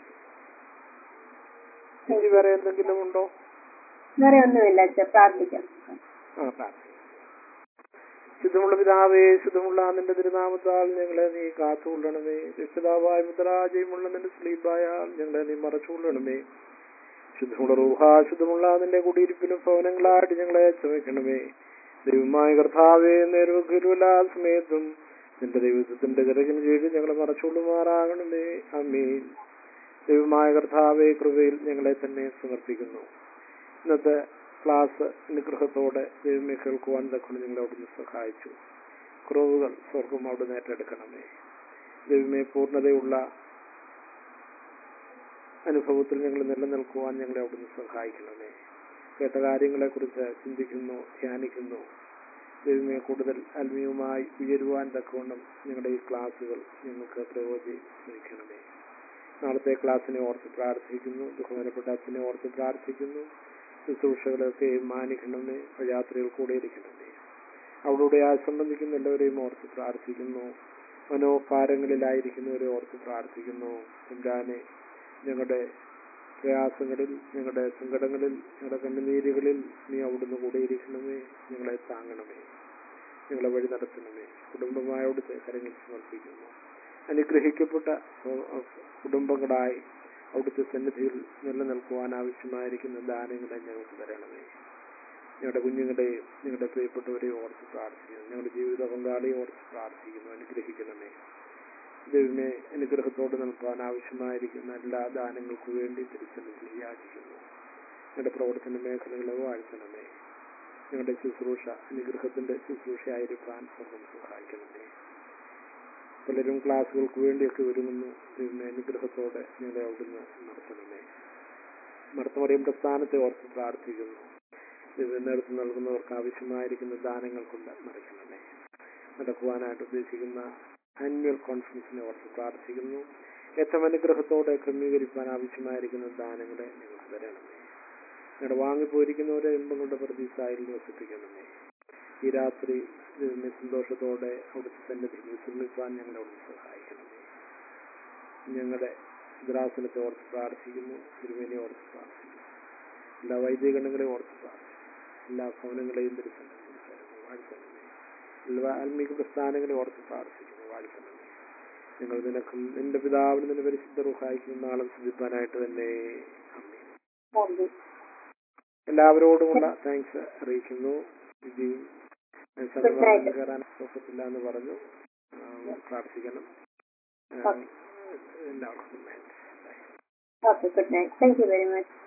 ഇനി വേറെ എന്തെങ്കിലും ഉണ്ടോ വേറെ ഒന്നുമില്ല അച്ഛാ പ്രാർത്ഥിക്കാം ആ പ്രാർത്ഥന ശുദ്ധമുള്ള പിതാവേ ശുദ്ധമുള്ള നിന്റെ തിരുനാമത്താൽ ഞങ്ങളെ നീ കാത്തുകൊള്ളണമേ രക്ഷിതാവായ പുത്രാജയമുള്ള നിന്റെ സ്ലീപായാൽ ഞങ്ങളെ നീ മറച്ചുകൊള്ളണമേ ശുദ്ധമുള്ള റൂഹ ശുദ്ധമുള്ള നിന്റെ കുടിയിരിപ്പിനും ഭവനങ്ങളായിട്ട് ഞങ്ങളെ ചുമക്കണമേ ദൈവമായ കർത്താവേ നേരുവല്ലാ സമയത്തും നിന്റെ ദൈവത്തിന്റെ ചിറകിന് കീഴിൽ ഞങ്ങളെ മറച്ചുകൊള്ളുമാറാകണമേ അമ്മീൻ ദൈവമായ കർത്താവേ കൃപയിൽ ഞങ്ങളെ തന്നെ സമർപ്പിക്കുന്നു ഇന്നത്തെ ക്ലാസ് അനുഗ്രഹത്തോടെ ദൈവമേ കേൾക്കുവാൻ തക്കൊണ്ട് നിങ്ങളെ അവിടുന്ന് സഹായിച്ചു കുറവുകൾ സ്വർഗം അവിടുന്ന് ഏറ്റെടുക്കണമേ ദൈവമേ പൂർണ്ണതയുള്ള അനുഭവത്തിൽ ഞങ്ങൾ നിലനിൽക്കുവാൻ ഞങ്ങളെ അവിടുന്ന് സഹായിക്കണമേ കേട്ട കാര്യങ്ങളെക്കുറിച്ച് ചിന്തിക്കുന്നു ധ്യാനിക്കുന്നു ദൈവമേ കൂടുതൽ ആത്മീയമായി ഉയരുവാൻ തക്കവണ്ണം ഞങ്ങളുടെ ഈ ക്ലാസ്സുകൾ ഞങ്ങൾക്ക് പ്രയോജനിക്കണമേ നാളത്തെ ക്ലാസ്സിനെ ഓർത്ത് പ്രാർത്ഥിക്കുന്നു ബഹുമാനപ്പെട്ട അച്ഛനെ ഓർത്ത് പ്രാർത്ഥിക്കുന്നു ശുശ്രൂഷകളൊക്കെ മാനിക്കണമേ യാത്രയിൽ കൂടെ ഇരിക്കണമേ അവളുടെ ആ സംബന്ധിക്കുന്ന എല്ലാവരെയും ഓർത്ത് പ്രാർത്ഥിക്കുന്നു മനോഭാരങ്ങളിലായിരിക്കുന്നവരെ ഓർത്ത് പ്രാർത്ഥിക്കുന്നു തമ്പുരാനെ ഞങ്ങളുടെ പ്രയാസങ്ങളിൽ ഞങ്ങളുടെ സങ്കടങ്ങളിൽ ഞങ്ങളുടെ കണ്ണുനീരുകളിൽ നീ അവിടുന്ന് കൂടെ ഇരിക്കണമേ ഞങ്ങളെ താങ്ങണമേ ഞങ്ങളെ വഴി നടത്തണമേ കുടുംബമായ അവിടുത്തെ കരങ്ങൾ സമർപ്പിക്കുന്നു അനുഗ്രഹിക്കപ്പെട്ട സ്വ- കുടുംബങ്ങളായി അവിടുത്തെ സന്നിധിയിൽ നിലനിൽക്കുവാൻ ആവശ്യമായിരിക്കുന്ന ദാനങ്ങളെ ഞങ്ങൾക്ക് തരണമേ ഞങ്ങളുടെ കുഞ്ഞുങ്ങളെയും ഞങ്ങളുടെ പ്രിയപ്പെട്ടവരെയും ഓർത്ത് പ്രാർത്ഥിക്കുന്നു ഞങ്ങളുടെ ജീവിത പങ്കാളിയെ ഓർത്ത് പ്രാർത്ഥിക്കുന്നു അനുഗ്രഹിക്കണമേ ദൈവമേ അനുഗ്രഹത്തോട് നിൽക്കാൻ ആവശ്യമായിരിക്കുന്ന എല്ലാ ദാനങ്ങൾക്കു വേണ്ടി തിരുസന്നിധിയിൽ യാചിക്കുന്നു ഞങ്ങളുടെ പ്രവർത്തന മേഖലകളെ വാഴ്ത്തണമേ ഞങ്ങളുടെ ശുശ്രൂഷ അനുഗ്രഹത്തിന്റെ ശുശ്രൂഷയായിരിക്കാൻ സ്വർഗം സഹായിക്കണമേ പലരും ക്ലാസ്സുകൾക്ക് വേണ്ടിയൊക്കെ ഒരുങ്ങുന്നു ദൈവമേ അനുഗ്രഹത്തോടെ ഞങ്ങളെ അവിടുന്ന് നടത്തണമേ മർത്തമറിയുടെ സ്ഥാനത്തെ ഓർത്ത് പ്രാർത്ഥിക്കുന്നു ദൈവം നേതൃത്വം നൽകുന്നവർക്ക് ആവശ്യമായിരിക്കുന്ന ദാനങ്ങൾ കൊണ്ട് നിറയ്ക്കണമേ നടക്കുവാനായിട്ട് ഉദ്ദേശിക്കുന്ന ആനുവൽ കോൺഫറൻസിനെ ഓർത്ത് പ്രാർത്ഥിക്കുന്നു ഏറ്റവും അനുഗ്രഹത്തോടെ ക്രമീകരിക്കാൻ ആവശ്യമായിരിക്കുന്ന ദാനങ്ങളെ ഞങ്ങൾക്ക് തരണമേ ഞങ്ങളുടെ വാങ്ങിപ്പോയിരിക്കുന്നവരെ ഇമ്പങ്ങളുടെ പ്രതീക്ഷയിൽ വസിപ്പിക്കണമേ ഈ രാത്രി ദൈവമേ സന്തോഷത്തോടെ അവിടുത്തെ സന്നിധി വിശ്രമിക്കാൻ ഞങ്ങളെ അവിടുന്ന് സഹായിക്കണമേ ഞങ്ങളുടെ ദ്രാസനത്തെ ഓർത്ത് പ്രാർത്ഥിക്കുന്നു തിരുമേനെ ഓർത്ത് പ്രാർത്ഥിക്കുന്നു എല്ലാ വൈദികണങ്ങളെയും ഓർത്ത് പ്രാർത്ഥിക്കുന്നു എല്ലാ ഭവനങ്ങളെയും തിരുസന്നിധിയിൽ തരുന്നു വാഴ്ത്തണമേ എല്ലാ ആത്മീക പ്രസ്ഥാനങ്ങളെ ഓർത്ത് പ്രാർത്ഥിക്കുന്നു വാഴ്ത്തണമേ ഞങ്ങൾ നിനക്കും നിന്റെ പിതാവിനും നിന്റെ പരിശുദ്ധ റുഹായിക്കും നാളും ശ്രദ്ധിപ്പാനായിട്ട് തന്നെ അമ്മേ ആമേൻ. എല്ലാവരോടുമുള്ള താങ്ക്സ് അറിയിക്കുന്നു വിജി സന്ദർഭം night. കയറാൻ ഒക്കത്തില്ല എന്ന് പറഞ്ഞു ആ, പ്രാർത്ഥിക്കണം ആ, Okay. എല്ലാവർക്കും വേണ്ടി okay good night thank you very much